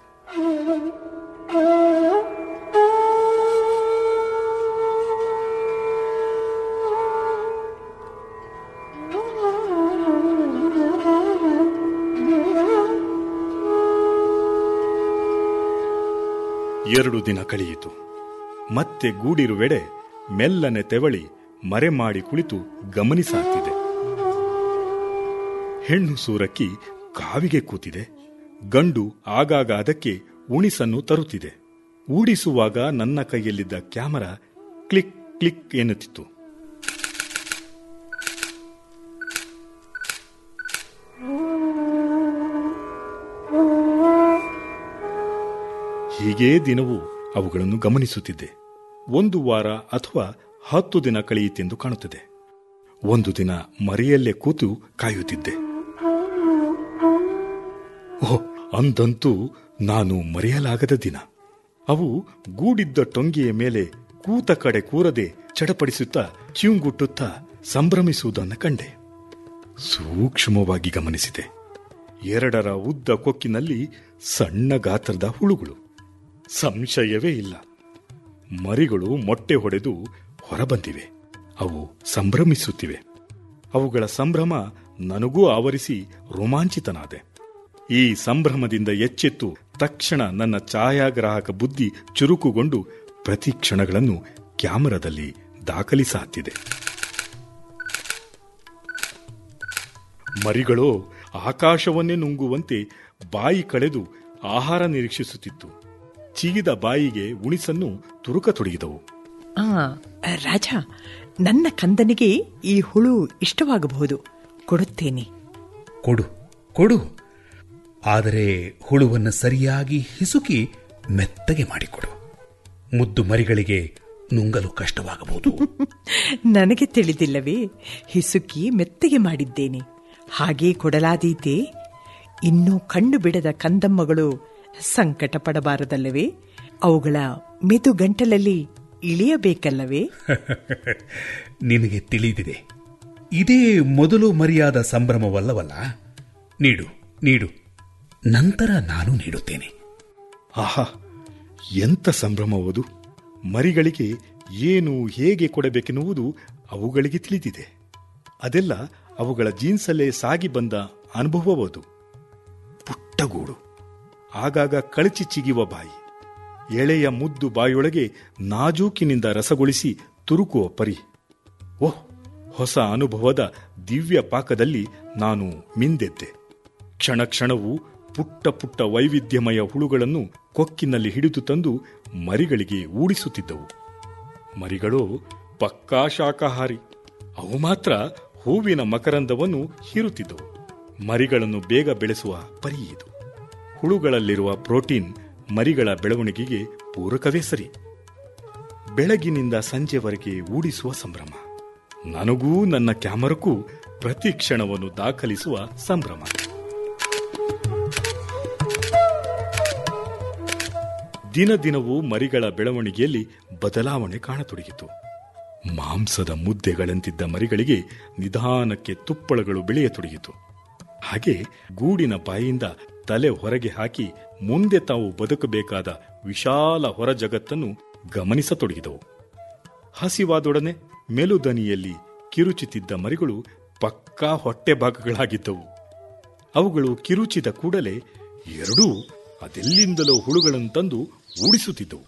ಎರಡು ದಿನ ಕಳೆಯಿತು ಮತ್ತೆ ಗೂಡಿರುವೆಡೆ ಮೆಲ್ಲನೆ ತೆವಳಿ ಮರೆ ಮಾಡಿ ಕುಳಿತು ಗಮನಿಸಾಗ್ತಿದೆ ಹೆಣ್ಣು ಸೂರಕ್ಕಿ ಕಾವಿಗೆ ಕೂತಿದೆ ಗಂಡು ಆಗಾಗ ಅದಕ್ಕೆ ಉಣಿಸನ್ನು ತರುತ್ತಿದೆ ಊಡಿಸುವಾಗ ನನ್ನ ಕೈಯಲ್ಲಿದ್ದ ಕ್ಯಾಮರಾ ಕ್ಲಿಕ್ ಕ್ಲಿಕ್ ಎನ್ನುತ್ತಿತ್ತು ಹೀಗೇ ದಿನವೂ ಅವುಗಳನ್ನು ಗಮನಿಸುತ್ತಿದ್ದೆ ಒಂದು ವಾರ ಅಥವಾ ಹತ್ತು ದಿನ ಕಳೆಯಿತೆಂದು ಕಾಣುತ್ತದೆ ಒಂದು ದಿನ ಮರೆಯಲ್ಲೇ ಕೂತು ಕಾಯುತ್ತಿದ್ದೆ ಓಹ್ ಅಂದಂತೂ ನಾನು ಮರೆಯಲಾಗದ ದಿನ ಅವು ಗೂಡಿದ್ದ ಟೊಂಗಿಯ ಮೇಲೆ ಕೂತ ಕಡೆ ಕೂರದೆ ಚಡಪಡಿಸುತ್ತಾ ಚ್ಯೂಂಗುಟ್ಟುತ್ತಾ ಸಂಭ್ರಮಿಸುವುದನ್ನು ಕಂಡೆ ಸೂಕ್ಷ್ಮವಾಗಿ ಗಮನಿಸಿದೆ ಎರಡರ ಉದ್ದ ಕೊಕ್ಕಿನಲ್ಲಿ ಸಣ್ಣ ಗಾತ್ರದ ಹುಳುಗಳು ಸಂಶಯವೇ ಇಲ್ಲ ಮರಿಗಳು ಮೊಟ್ಟೆ ಹೊಡೆದು ಹೊರಬಂದಿವೆ ಅವು ಸಂಭ್ರಮಿಸುತ್ತಿವೆ ಅವುಗಳ ಸಂಭ್ರಮ ನನಗೂ ಆವರಿಸಿ ರೋಮಾಂಚಿತನಾದೆ ಈ ಸಂಭ್ರಮದಿಂದ ಎಚ್ಚೆತ್ತು ತಕ್ಷಣ ನನ್ನ ಛಾಯಾಗ್ರಾಹಕ ಬುದ್ಧಿ ಚುರುಕುಗೊಂಡು ಪ್ರತಿ ಕ್ಷಣಗಳನ್ನು ಕ್ಯಾಮರಾದಲ್ಲಿ ದಾಖಲಿಸಾತ್ತಿದೆ ಮರಿಗಳು ಆಕಾಶವನ್ನೇ ನುಂಗುವಂತೆ ಬಾಯಿ ಕಳೆದು ಆಹಾರ ನಿರೀಕ್ಷಿಸುತ್ತಿತ್ತು ಚೀಗಿದ ಬಾಯಿಗೆ ಉಣಿಸನ್ನು ತುರುಕತೊಡಗಿದವು ಆ ರಾಜ ನನ್ನ ಕಂದನಿಗೆ ಈ ಹುಳು ಇಷ್ಟವಾಗಬಹುದು ಕೊಡುತ್ತೇನೆ ಕೊಡು ಕೊಡು ಆದರೆ ಹುಳುವನ್ನು ಸರಿಯಾಗಿ ಹಿಸುಕಿ ಮೆತ್ತಗೆ ಮಾಡಿಕೊಡು ಮುದ್ದು ಮರಿಗಳಿಗೆ ನುಂಗಲು ಕಷ್ಟವಾಗಬಹುದು ನನಗೆ ತಿಳಿದಿಲ್ಲವೇ ಹಿಸುಕಿ ಮೆತ್ತಗೆ ಮಾಡಿದ್ದೇನೆ ಹಾಗೇ ಕೊಡಲಾದೀತೆ ಇನ್ನೂ ಕಣ್ಣು ಬಿಡದ ಕಂದಮ್ಮಗಳು ಸಂಕಟ ಪಡಬಾರದಲ್ಲವೇ ಅವುಗಳ ಮೆದು ಗಂಟಲಲ್ಲಿ ಇಳಿಯಬೇಕಲ್ಲವೇ ನಿನಗೆ ತಿಳಿದಿದೆ ಇದೇ ಮೊದಲು ಮರಿಯಾದ ಸಂಭ್ರಮವಲ್ಲವಲ್ಲ ನೀಡು ನೀಡು ನಂತರ ನಾನು ನೀಡುತ್ತೇನೆ ಆಹಾ ಎಂಥ ಸಂಭ್ರಮವದು ಮರಿಗಳಿಗೆ ಏನು ಹೇಗೆ ಕೊಡಬೇಕೆನ್ನುವುದು ಅವುಗಳಿಗೆ ತಿಳಿದಿದೆ ಅದೆಲ್ಲ ಅವುಗಳ ಜೀನ್ಸಲ್ಲೇ ಸಾಗಿ ಬಂದ ಅನುಭವವದು ಪುಟ್ಟಗೂಡು ಆಗಾಗ ಕಳಚಿ ಚಿಗಿವ ಬಾಯಿ ಎಳೆಯ ಮುದ್ದು ಬಾಯೊಳಗೆ ನಾಜೂಕಿನಿಂದ ರಸಗೊಳಿಸಿ ತುರುಕುವ ಪರಿ ಓಹ್ ಹೊಸ ಅನುಭವದ ದಿವ್ಯ ಪಾಕದಲ್ಲಿ ನಾನು ಮಿಂದೆದ್ದೆ ಕ್ಷಣ ಕ್ಷಣವೂ ಪುಟ್ಟ ಪುಟ್ಟ ವೈವಿಧ್ಯಮಯ ಹುಳುಗಳನ್ನು ಕೊಕ್ಕಿನಲ್ಲಿ ಹಿಡಿದು ತಂದು ಮರಿಗಳಿಗೆ ಊಡಿಸುತ್ತಿದ್ದವು ಮರಿಗಳು ಪಕ್ಕಾ ಶಾಕಾಹಾರಿ ಅವು ಮಾತ್ರ ಹೂವಿನ ಮಕರಂದವನ್ನು ಹೀರುತ್ತಿದ್ದವು ಮರಿಗಳನ್ನು ಬೇಗ ಬೆಳೆಸುವ ಪರಿ ಇದು ಹುಳುಗಳಲ್ಲಿರುವ ಪ್ರೋಟೀನ್ ಮರಿಗಳ ಬೆಳವಣಿಗೆಗೆ ಪೂರಕವೇ ಸರಿ ಬೆಳಗಿನಿಂದ ಸಂಜೆವರೆಗೆ ಊಡಿಸುವ ಸಂಭ್ರಮ ನನಗೂ ನನ್ನ ಕ್ಯಾಮರಕ್ಕೂ ಪ್ರತಿ ಕ್ಷಣವನ್ನು ದಾಖಲಿಸುವ ಸಂಭ್ರಮ ದಿನ ದಿನವೂ ಮರಿಗಳ ಬೆಳವಣಿಗೆಯಲ್ಲಿ ಬದಲಾವಣೆ ಕಾಣತೊಡಗಿತು ಮಾಂಸದ ಮುದ್ದೆಗಳಂತಿದ್ದ ಮರಿಗಳಿಗೆ ನಿಧಾನಕ್ಕೆ ತುಪ್ಪಳಗಳು ಬೆಳೆಯತೊಡಗಿತು ಹಾಗೆ ಗೂಡಿನ ಬಾಯಿಯಿಂದ ತಲೆ ಹೊರಗೆ ಹಾಕಿ ಮುಂದೆ ತಾವು ಬದುಕಬೇಕಾದ ವಿಶಾಲ ಹೊರ ಜಗತ್ತನ್ನು ಗಮನಿಸತೊಡಗಿದವು ಹಸಿವಾದೊಡನೆ ಮೆಲುದನಿಯಲ್ಲಿ ಕಿರುಚುತ್ತಿದ್ದ ಮರಿಗಳು ಪಕ್ಕಾ ಹೊಟ್ಟೆ ಭಾಗಗಳಾಗಿದ್ದವು ಅವುಗಳು ಕಿರುಚಿದ ಕೂಡಲೇ ಎರಡೂ ಅದೆಲ್ಲಿಂದಲೋ ಹುಳುಗಳನ್ನು ತಂದು ಊಡಿಸುತ್ತಿದ್ದವು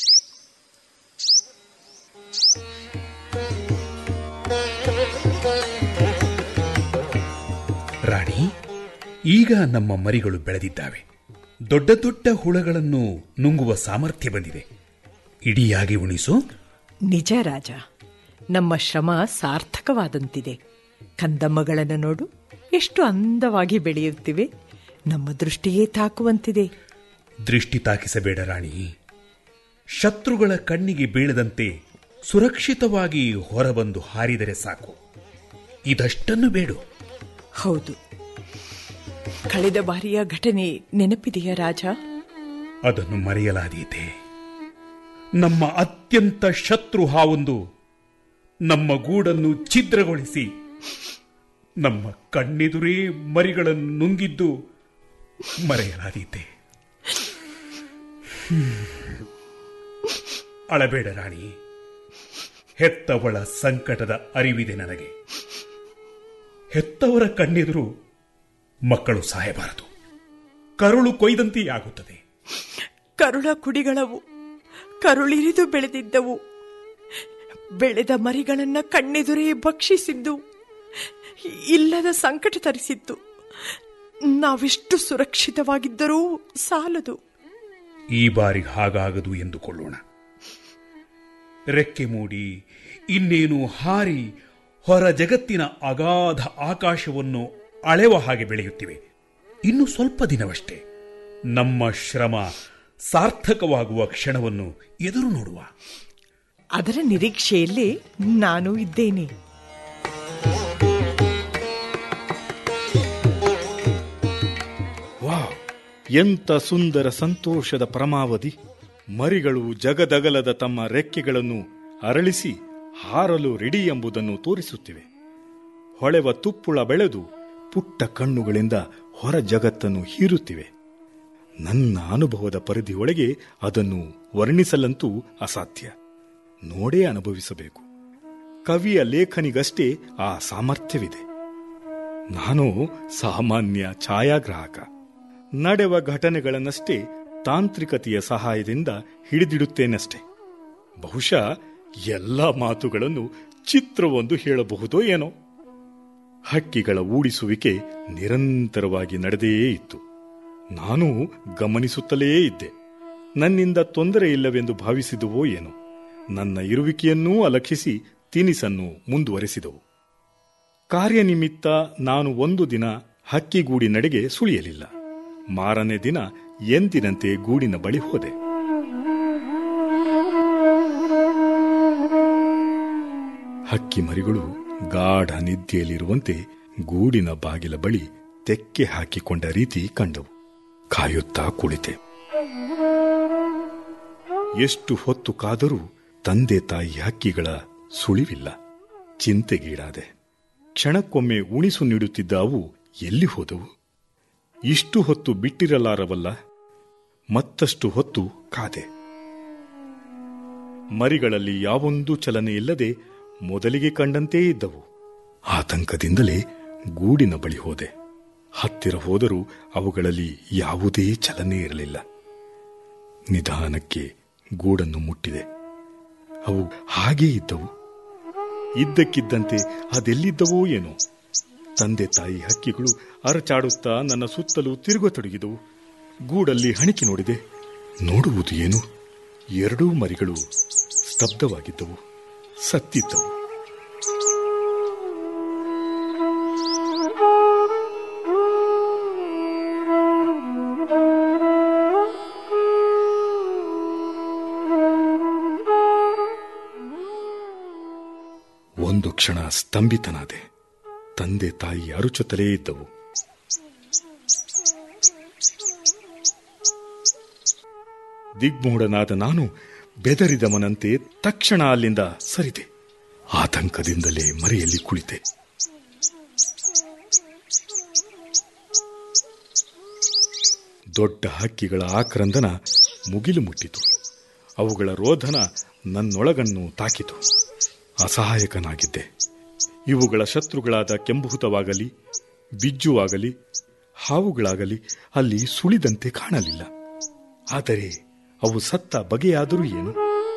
ರಾಣಿ ಈಗ ನಮ್ಮ ಮರಿಗಳು ಬೆಳೆದಿದ್ದಾವೆ ದೊಡ್ಡ ದೊಡ್ಡ ಹುಳಗಳನ್ನು ನುಂಗುವ ಸಾಮರ್ಥ್ಯ ಬಂದಿದೆ ಇಡಿಯಾಗಿ ಉಣಿಸು ನಿಜ ರಾಜ ನಮ್ಮ ಶ್ರಮ ಸಾರ್ಥಕವಾದಂತಿದೆ ಕಂದಮ್ಮಗಳನ್ನು ನೋಡು ಎಷ್ಟು ಅಂದವಾಗಿ ಬೆಳೆಯುತ್ತಿವೆ ನಮ್ಮ ದೃಷ್ಟಿಯೇ ತಾಕುವಂತಿದೆ ದೃಷ್ಟಿ ತಾಕಿಸಬೇಡ ರಾಣಿ ಶತ್ರುಗಳ ಕಣ್ಣಿಗೆ ಬೀಳದಂತೆ ಸುರಕ್ಷಿತವಾಗಿ ಹೊರಬಂದು ಹಾರಿದರೆ ಸಾಕು ಇದಷ್ಟನ್ನು ಬೇಡು ಹೌದು ಕಳೆದ ಬಾರಿಯ ಘಟನೆ ನೆನಪಿದೆಯಾ ರಾಜ ಅದನ್ನು ಮರೆಯಲಾದೀತೆ ನಮ್ಮ ಅತ್ಯಂತ ಶತ್ರು ಹಾವೊಂದು ನಮ್ಮ ಗೂಡನ್ನು ಛಿದ್ರಗೊಳಿಸಿ ನಮ್ಮ ಕಣ್ಣೆದುರೇ ಮರಿಗಳನ್ನು ನುಂಗಿದ್ದು ಮರೆಯಲಾದೀತೆ ಹ್ಮ್. ಅಳಬೇಡ ರಾಣಿ ಹೆತ್ತವಳ ಸಂಕಟದ ಅರಿವಿದೆ ನನಗೆ ಹೆತ್ತವರ ಕಣ್ಣೆದುರು ಮಕ್ಕಳು ಸಾಯಬಾರದು ಕರುಳು ಕೊಯ್ದಂತೆಯಾಗುತ್ತದೆ ಕರುಳ ಕುಡಿಗಳವು ಕರುಳಿರಿದು ಬೆಳೆದಿದ್ದವು ಬೆಳೆದ ಮರಿಗಳನ್ನ ಕಣ್ಣೆದುರೇ ಭಕ್ಷಿಸಿದ್ದು ಇಲ್ಲದ ಸಂಕಟ ತರಿಸಿತ್ತು ನಾವೆಷ್ಟು ಸುರಕ್ಷಿತವಾಗಿದ್ದರೂ ಸಾಲದು ಈ ಬಾರಿ ಹಾಗಾಗದು ಎಂದುಕೊಳ್ಳೋಣ ರೆಕ್ಕೆ ಮೂಡಿ ಇನ್ನೇನು ಹಾರಿ ಹೊರ ಜಗತ್ತಿನ ಅಗಾಧ ಆಕಾಶವನ್ನು ಅಳೆವ ಹಾಗೆ ಬೆಳೆಯುತ್ತಿವೆ ಇನ್ನು ಸ್ವಲ್ಪ ದಿನವಷ್ಟೇ ನಮ್ಮ ಶ್ರಮ ಸಾರ್ಥಕವಾಗುವ ಕ್ಷಣವನ್ನು ಎದುರು ನೋಡುವ ಅದರ ನಿರೀಕ್ಷೆಯಲ್ಲಿ ನಾನು ಇದ್ದೇನೆ ವಾ ಎಂತ ಸುಂದರ ಸಂತೋಷದ ಪರಮಾವಧಿ ಮರಿಗಳು ಜಗದಗಲದ ತಮ್ಮ ರೆಕ್ಕೆಗಳನ್ನು ಅರಳಿಸಿ ಹಾರಲು ರೆಡಿ ಎಂಬುದನ್ನು ತೋರಿಸುತ್ತಿವೆ ಹೊಳೆವ ತುಪ್ಪುಳ ಬೆಳೆದು ಪುಟ್ಟ ಕಣ್ಣುಗಳಿಂದ ಹೊರ ಜಗತ್ತನ್ನು ಹೀರುತ್ತಿವೆ ನನ್ನ ಅನುಭವದ ಪರಿಧಿಯೊಳಗೆ ಅದನ್ನು ವರ್ಣಿಸಲಂತೂ ಅಸಾಧ್ಯ ನೋಡೇ ಅನುಭವಿಸಬೇಕು ಕವಿಯ ಲೇಖನಿಗಷ್ಟೇ ಆ ಸಾಮರ್ಥ್ಯವಿದೆ ನಾನು ಸಾಮಾನ್ಯ ಛಾಯಾಗ್ರಾಹಕ ನಡೆವ ಘಟನೆಗಳನ್ನಷ್ಟೇ ತಾಂತ್ರಿಕತೆಯ ಸಹಾಯದಿಂದ ಹಿಡಿದಿಡುತ್ತೇನಷ್ಟೆ ಬಹುಶಃ ಎಲ್ಲ ಮಾತುಗಳನ್ನು ಚಿತ್ರವೊಂದು ಹೇಳಬಹುದೋ ಏನೋ ಹಕ್ಕಿಗಳ ಊಡಿಸುವಿಕೆ ನಿರಂತರವಾಗಿ ನಡೆದೇ ಇತ್ತು ನಾನು ಗಮನಿಸುತ್ತಲೇ ಇದ್ದೆ ನನ್ನಿಂದ ತೊಂದರೆ ಇಲ್ಲವೆಂದು ಭಾವಿಸಿದುವೋ ಏನೋ ನನ್ನ ಇರುವಿಕೆಯನ್ನೂ ಅಲಕ್ಷಿಸಿ ತಿನಿಸನ್ನು ಮುಂದುವರೆಸಿದವು ಕಾರ್ಯನಿಮಿತ್ತ ನಾನು ಒಂದು ದಿನ ಹಕ್ಕಿಗೂಡಿನಡೆಗೆ ಸುಳಿಯಲಿಲ್ಲ ಮಾರನೇ ದಿನ ಎಂದಿನಂತೆ ಗೂಡಿನ ಬಳಿ ಹೋದೆ ಹಕ್ಕಿ ಮರಿಗಳು ಗಾಢ ನಿದ್ದೆಯಲ್ಲಿರುವಂತೆ ಗೂಡಿನ ಬಾಗಿಲ ಬಳಿ ತೆಕ್ಕೆ ಹಾಕಿಕೊಂಡ ರೀತಿ ಕಂಡವು ಕಾಯುತ್ತಾ ಕುಳಿತೆ ಎಷ್ಟು ಹೊತ್ತು ಕಾದರೂ ತಂದೆ ತಾಯಿ ಹಕ್ಕಿಗಳ ಸುಳಿವಿಲ್ಲ ಚಿಂತೆಗೀಡಾದೆ ಕ್ಷಣಕ್ಕೊಮ್ಮೆ ಉಣಿಸು ನೀಡುತ್ತಿದ್ದ ಅವು ಎಲ್ಲಿ ಹೋದವು ಇಷ್ಟು ಹೊತ್ತು ಬಿಟ್ಟಿರಲಾರವಲ್ಲ ಮತ್ತಷ್ಟು ಹೊತ್ತು ಕಾದೆ ಮರಿಗಳಲ್ಲಿ ಯಾವೊಂದು ಚಲನೆ ಇಲ್ಲದೆ ಮೊದಲಿಗೆ ಕಂಡಂತೇ ಇದ್ದವು ಆತಂಕದಿಂದಲೇ ಗೂಡಿನ ಬಳಿ ಹೋದೆ ಹತ್ತಿರ ಹೋದರೂ ಅವುಗಳಲ್ಲಿ ಯಾವುದೇ ಚಲನೆ ಇರಲಿಲ್ಲ ನಿಧಾನಕ್ಕೆ ಗೂಡನ್ನು ಮುಟ್ಟಿದೆ ಅವು ಹಾಗೇ ಇದ್ದವು ಇದ್ದಕ್ಕಿದ್ದಂತೆ ಅದೆಲ್ಲಿದ್ದವೋ ಏನೋ ತಂದೆ ತಾಯಿ ಹಕ್ಕಿಗಳು ಅರಚಾಡುತ್ತಾ ನನ್ನ ಸುತ್ತಲೂ ತಿರುಗತೊಡಗಿದವು ಗೂಡಲ್ಲಿ ಹಣಿಕೆ ನೋಡಿದೆ ನೋಡುವುದು ಏನು ಎರಡೂ ಮರಿಗಳು ಸ್ತಬ್ಧವಾಗಿದ್ದವು ಸತ್ತಿದ್ದವು ಒಂದು ಕ್ಷಣ ಸ್ತಂಭಿತನಾದೆ ತಂದೆ ತಾಯಿ ಅರುಚುತ್ತಲೇ ಇದ್ದವು ದಿಗ್ಮೂಢನಾದ ನಾನು ಬೆದರಿದವನಂತೆ ತಕ್ಷಣ ಅಲ್ಲಿಂದ ಸರಿದೆ ಆತಂಕದಿಂದಲೇ ಮರೆಯಲ್ಲಿ ಕುಳಿತೆ ದೊಡ್ಡ ಹಕ್ಕಿಗಳ ಆಕ್ರಂದನ ಮುಗಿಲು ಮುಟ್ಟಿತು ಅವುಗಳ ರೋಧನ ನನ್ನೊಳಗನ್ನು ತಾಕಿತು ಅಸಹಾಯಕನಾಗಿದ್ದೆ ಇವುಗಳ ಶತ್ರುಗಳಾದ ಕೆಂಬುಹುತವಾಗಲಿ ಬಿಜ್ಜುವಾಗಲಿ ಹಾವುಗಳಾಗಲಿ ಅಲ್ಲಿ ಸುಳಿದಂತೆ ಕಾಣಲಿಲ್ಲ ಆದರೆ ಅವು ಸತ್ತ ಬಗೆಯಾದರೂ ಏನು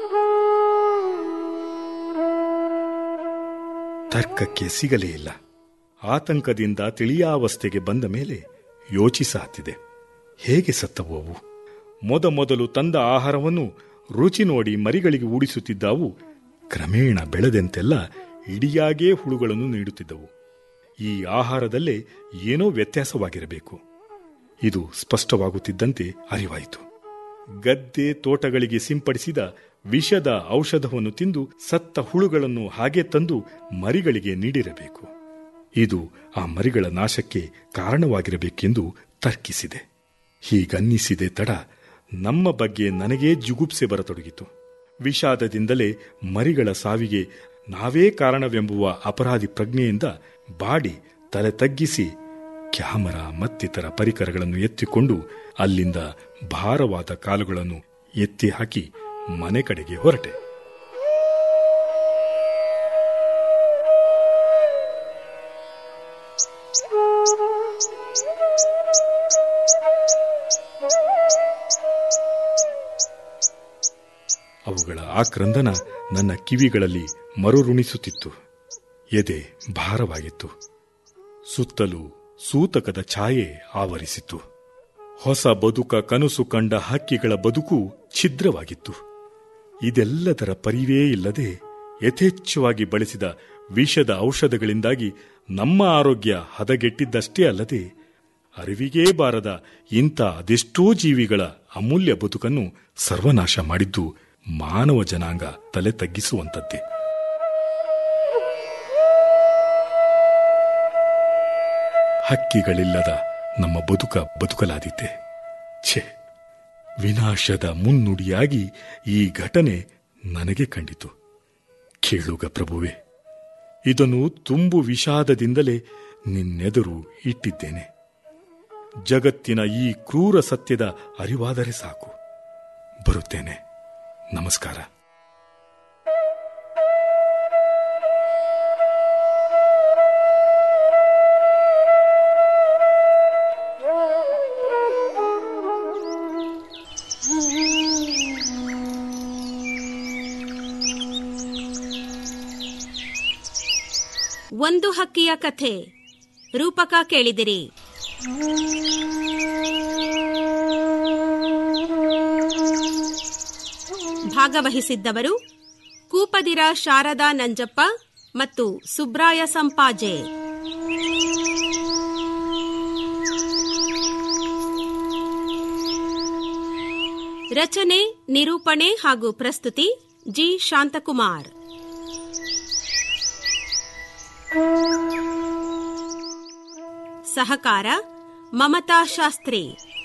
ತರ್ಕಕ್ಕೆ ಸಿಗಲೇ ಇಲ್ಲ ಆತಂಕದಿಂದ ತಿಳಿಯಾವಸ್ಥೆಗೆ ಬಂದ ಮೇಲೆ ಯೋಚಿಸಹತ್ತಿದೆ ಹೇಗೆ ಸತ್ತವು ಅವು ಮೊದಮೊದಲು ತಂದ ಆಹಾರವನ್ನು ರುಚಿ ನೋಡಿ ಮರಿಗಳಿಗೆ ಊಡಿಸುತ್ತಿದ್ದವು ಕ್ರಮೇಣ ಬೆಳೆದಂತೆಲ್ಲ ಇಡಿಯಾಗೇ ಹುಳುಗಳನ್ನು ನೀಡುತ್ತಿದ್ದವು ಈ ಆಹಾರದಲ್ಲೇ ಏನೋ ವ್ಯತ್ಯಾಸವಾಗಿರಬೇಕು ಇದು ಸ್ಪಷ್ಟವಾಗುತ್ತಿದ್ದಂತೆ ಅರಿವಾಯಿತು ಗದ್ದೆ ತೋಟಗಳಿಗೆ ಸಿಂಪಡಿಸಿದ ವಿಷದ ಔಷಧವನ್ನು ತಿಂದು ಸತ್ತ ಹುಳುಗಳನ್ನು ಹಾಗೆ ತಂದು ಮರಿಗಳಿಗೆ ನೀಡಿರಬೇಕು ಇದು ಆ ಮರಿಗಳ ನಾಶಕ್ಕೆ ಕಾರಣವಾಗಿರಬೇಕೆಂದು ತರ್ಕಿಸಿದೆ ಹೀಗನ್ನಿಸಿದೆ ತಡ ನಮ್ಮ ಬಗ್ಗೆ ನನಗೇ ಜುಗುಪ್ಸೆ ಬರತೊಡಗಿತು ವಿಷಾದದಿಂದಲೇ ಮರಿಗಳ ಸಾವಿಗೆ ನಾವೇ ಕಾರಣವೆಂಬುವ ಅಪರಾಧಿ ಪ್ರಜ್ಞೆಯಿಂದ ಬಾಡಿ ತಲೆ ತಗ್ಗಿಸಿ ಕ್ಯಾಮರಾ ಮತ್ತಿತರ ಪರಿಕರಗಳನ್ನು ಎತ್ತಿಕೊಂಡು ಅಲ್ಲಿಂದ ಭಾರವಾದ ಕಾಲುಗಳನ್ನು ಎತ್ತಿ ಹಾಕಿ ಮನೆ ಕಡೆಗೆ ಹೊರಟೆ ಅವುಗಳ ಆಕ್ರಂದನ ನನ್ನ ಕಿವಿಗಳಲ್ಲಿ ಮರುರುಣಿಸುತ್ತಿತ್ತು ಎದೆ ಭಾರವಾಗಿತ್ತು ಸುತ್ತಲೂ ಸೂತಕದ ಛಾಯೆ ಆವರಿಸಿತು ಹೊಸ ಬದುಕ ಕನಸು ಕಂಡ ಹಕ್ಕಿಗಳ ಬದುಕು ಛಿದ್ರವಾಗಿತ್ತು ಇದೆಲ್ಲದರ ಪರಿವೇ ಇಲ್ಲದೆ ಯಥೇಚ್ಛವಾಗಿ ಬಳಸಿದ ವಿಷದ ಔಷಧಗಳಿಂದಾಗಿ ನಮ್ಮ ಆರೋಗ್ಯ ಹದಗೆಟ್ಟಿದ್ದಷ್ಟೇ ಅಲ್ಲದೆ ಅರಿವಿಗೇ ಬಾರದ ಇಂಥ ಅದೆಷ್ಟೋ ಜೀವಿಗಳ ಅಮೂಲ್ಯ ಬದುಕನ್ನು ಸರ್ವನಾಶ ಮಾಡಿದ್ದು ಮಾನವ ಜನಾಂಗ ತಲೆ ತಗ್ಗಿಸುವಂತದ್ದೇ ಹಕ್ಕಿಗಳಿಲ್ಲದ ನಮ್ಮ ಬದುಕ ಬದುಕಲಾದೀತೆ ಛೆ ವಿನಾಶದ ಮುನ್ನುಡಿಯಾಗಿ ಈ ಘಟನೆ ನನಗೆ ಕಂಡಿತು ಕೇಳುಗ ಪ್ರಭುವೆ ಇದನ್ನು ತುಂಬು ವಿಷಾದದಿಂದಲೇ ನಿನ್ನೆದುರು ಇಟ್ಟಿದ್ದೇನೆ ಜಗತ್ತಿನ ಈ ಕ್ರೂರ ಸತ್ಯದ ಅರಿವಾದರೆ ಸಾಕು ಬರುತ್ತೇನೆ ನಮಸ್ಕಾರ ಒಂದು ಹಕ್ಕಿಯ ಕಥೆ ರೂಪಕ ಕೇಳಿದಿರಿ ಭಾಗವಹಿಸಿದ್ದವರು ಕೂಪದಿರ ಶಾರದಾ ನಂಜಪ್ಪ ಮತ್ತು ಸುಬ್ರಾಯ ಸಂಪಾಜೆ ರಚನೆ ನಿರೂಪಣೆ ಹಾಗೂ ಪ್ರಸ್ತುತಿ ಜಿ ಶಾಂತಕುಮಾರ್ ಸಹಕಾರ ಮಮತಾ ಶಾಸ್ತ್ರಿ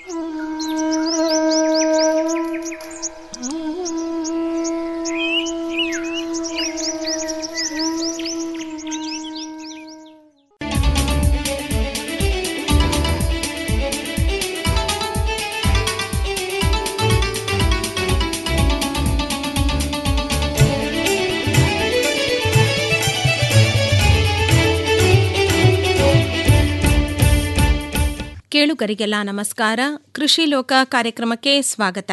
ಕೇಳುಗರಿಗೆಲ್ಲ ನಮಸ್ಕಾರ ಕೃಷಿ ಲೋಕ ಕಾರ್ಯಕ್ರಮಕ್ಕೆ ಸ್ವಾಗತ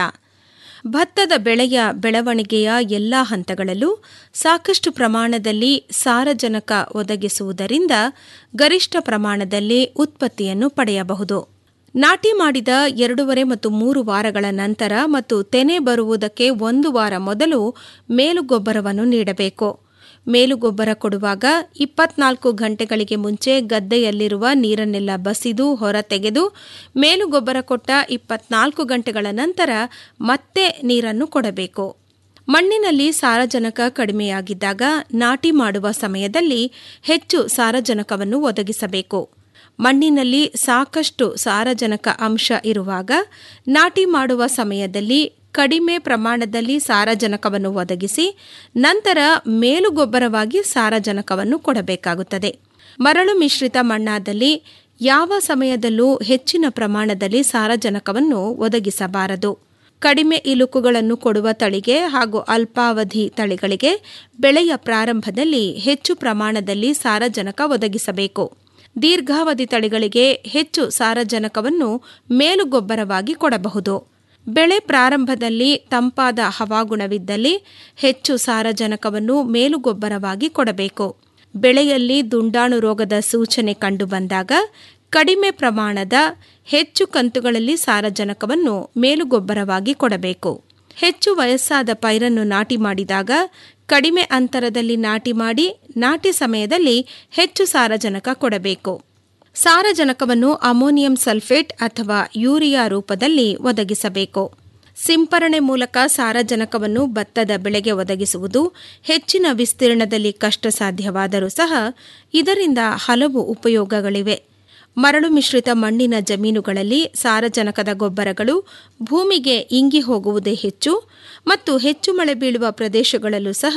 ಭತ್ತದ ಬೆಳೆಯ ಬೆಳವಣಿಗೆಯ ಎಲ್ಲ ಹಂತಗಳಲ್ಲೂ ಸಾಕಷ್ಟು ಪ್ರಮಾಣದಲ್ಲಿ ಸಾರಜನಕ ಒದಗಿಸುವುದರಿಂದ ಗರಿಷ್ಠ ಪ್ರಮಾಣದಲ್ಲಿ ಉತ್ಪತ್ತಿಯನ್ನು ಪಡೆಯಬಹುದು ನಾಟಿ ಮಾಡಿದ ಎರಡೂವರೆ ಮತ್ತು ಮೂರು ವಾರಗಳ ನಂತರ ಮತ್ತು ತೆನೆ ಬರುವುದಕ್ಕೆ ಒಂದು ವಾರ ಮೊದಲು ಮೇಲುಗೊಬ್ಬರವನ್ನು ನೀಡಬೇಕು ಮೇಲುಗೊಬ್ಬರ ಕೊಡುವಾಗ ಇಪ್ಪತ್ನಾಲ್ಕು ಗಂಟೆಗಳಿಗೆ ಮುಂಚೆ ಗದ್ದೆಯಲ್ಲಿರುವ ನೀರನ್ನೆಲ್ಲ ಬಸಿದು ಹೊರತೆಗೆದು ಮೇಲುಗೊಬ್ಬರ ಕೊಟ್ಟ ಇಪ್ಪತ್ನಾಲ್ಕು ಗಂಟೆಗಳ ನಂತರ ಮತ್ತೆ ನೀರನ್ನು ಕೊಡಬೇಕು ಮಣ್ಣಿನಲ್ಲಿ ಸಾರಜನಕ ಕಡಿಮೆಯಾಗಿದ್ದಾಗ ನಾಟಿ ಮಾಡುವ ಸಮಯದಲ್ಲಿ ಹೆಚ್ಚು ಸಾರಜನಕವನ್ನು ಒದಗಿಸಬೇಕು ಮಣ್ಣಿನಲ್ಲಿ ಸಾಕಷ್ಟು ಸಾರಜನಕ ಅಂಶ ಇರುವಾಗ ನಾಟಿ ಮಾಡುವ ಸಮಯದಲ್ಲಿ ಕಡಿಮೆ ಪ್ರಮಾಣದಲ್ಲಿ ಸಾರಜನಕವನ್ನು ಒದಗಿಸಿ ನಂತರ ಮೇಲುಗೊಬ್ಬರವಾಗಿ ಸಾರಜನಕವನ್ನು ಕೊಡಬೇಕಾಗುತ್ತದೆ ಮರಳು ಮಿಶ್ರಿತ ಮಣ್ಣಾದಲ್ಲಿ ಯಾವ ಸಮಯದಲ್ಲೂ ಹೆಚ್ಚಿನ ಪ್ರಮಾಣದಲ್ಲಿ ಸಾರಜನಕವನ್ನು ಒದಗಿಸಬಾರದು ಕಡಿಮೆ ಇಲುಕುಗಳನ್ನು ಕೊಡುವ ತಳಿಗೆ ಹಾಗೂ ಅಲ್ಪಾವಧಿ ತಳಿಗಳಿಗೆ ಬೆಳೆಯ ಪ್ರಾರಂಭದಲ್ಲಿ ಹೆಚ್ಚು ಪ್ರಮಾಣದಲ್ಲಿ ಸಾರಜನಕ ಒದಗಿಸಬೇಕು ದೀರ್ಘಾವಧಿ ತಳಿಗಳಿಗೆ ಹೆಚ್ಚು ಸಾರಜನಕವನ್ನು ಮೇಲುಗೊಬ್ಬರವಾಗಿ ಕೊಡಬಹುದು ಬೆಳೆ ಪ್ರಾರಂಭದಲ್ಲಿ ತಂಪಾದ ಹವಾಗುಣವಿದ್ದಲ್ಲಿ ಹೆಚ್ಚು ಸಾರಜನಕವನ್ನು ಮೇಲುಗೊಬ್ಬರವಾಗಿ ಕೊಡಬೇಕು ಬೆಳೆಯಲ್ಲಿ ದುಂಡಾಣು ರೋಗದ ಸೂಚನೆ ಕಂಡುಬಂದಾಗ ಕಡಿಮೆ ಪ್ರಮಾಣದ ಹೆಚ್ಚು ಕಂತುಗಳಲ್ಲಿ ಸಾರಜನಕವನ್ನು ಮೇಲುಗೊಬ್ಬರವಾಗಿ ಕೊಡಬೇಕು ಹೆಚ್ಚು ವಯಸ್ಸಾದ ಪೈರನ್ನು ನಾಟಿ ಮಾಡಿದಾಗ ಕಡಿಮೆ ಅಂತರದಲ್ಲಿ ನಾಟಿ ಮಾಡಿ ನಾಟಿ ಸಮಯದಲ್ಲಿ ಹೆಚ್ಚು ಸಾರಜನಕ ಕೊಡಬೇಕು ಸಾರಜನಕವನ್ನು ಅಮೋನಿಯಂ ಸಲ್ಫೇಟ್ ಅಥವಾ ಯೂರಿಯಾ ರೂಪದಲ್ಲಿ ಒದಗಿಸಬೇಕು ಸಿಂಪರಣೆ ಮೂಲಕ ಸಾರಜನಕವನ್ನು ಭತ್ತದ ಬೆಳೆಗೆ ಒದಗಿಸುವುದು ಹೆಚ್ಚಿನ ವಿಸ್ತೀರ್ಣದಲ್ಲಿ ಕಷ್ಟ ಸಾಧ್ಯವಾದರೂ ಸಹ ಇದರಿಂದ ಹಲವು ಉಪಯೋಗಗಳಿವೆ ಮರಳು ಮಿಶ್ರಿತ ಮಣ್ಣಿನ ಜಮೀನುಗಳಲ್ಲಿ ಸಾರಜನಕದ ಗೊಬ್ಬರಗಳು ಭೂಮಿಗೆ ಇಂಗಿ ಹೋಗುವುದೇ ಹೆಚ್ಚು ಮತ್ತು ಹೆಚ್ಚು ಮಳೆ ಬೀಳುವ ಪ್ರದೇಶಗಳಲ್ಲೂ ಸಹ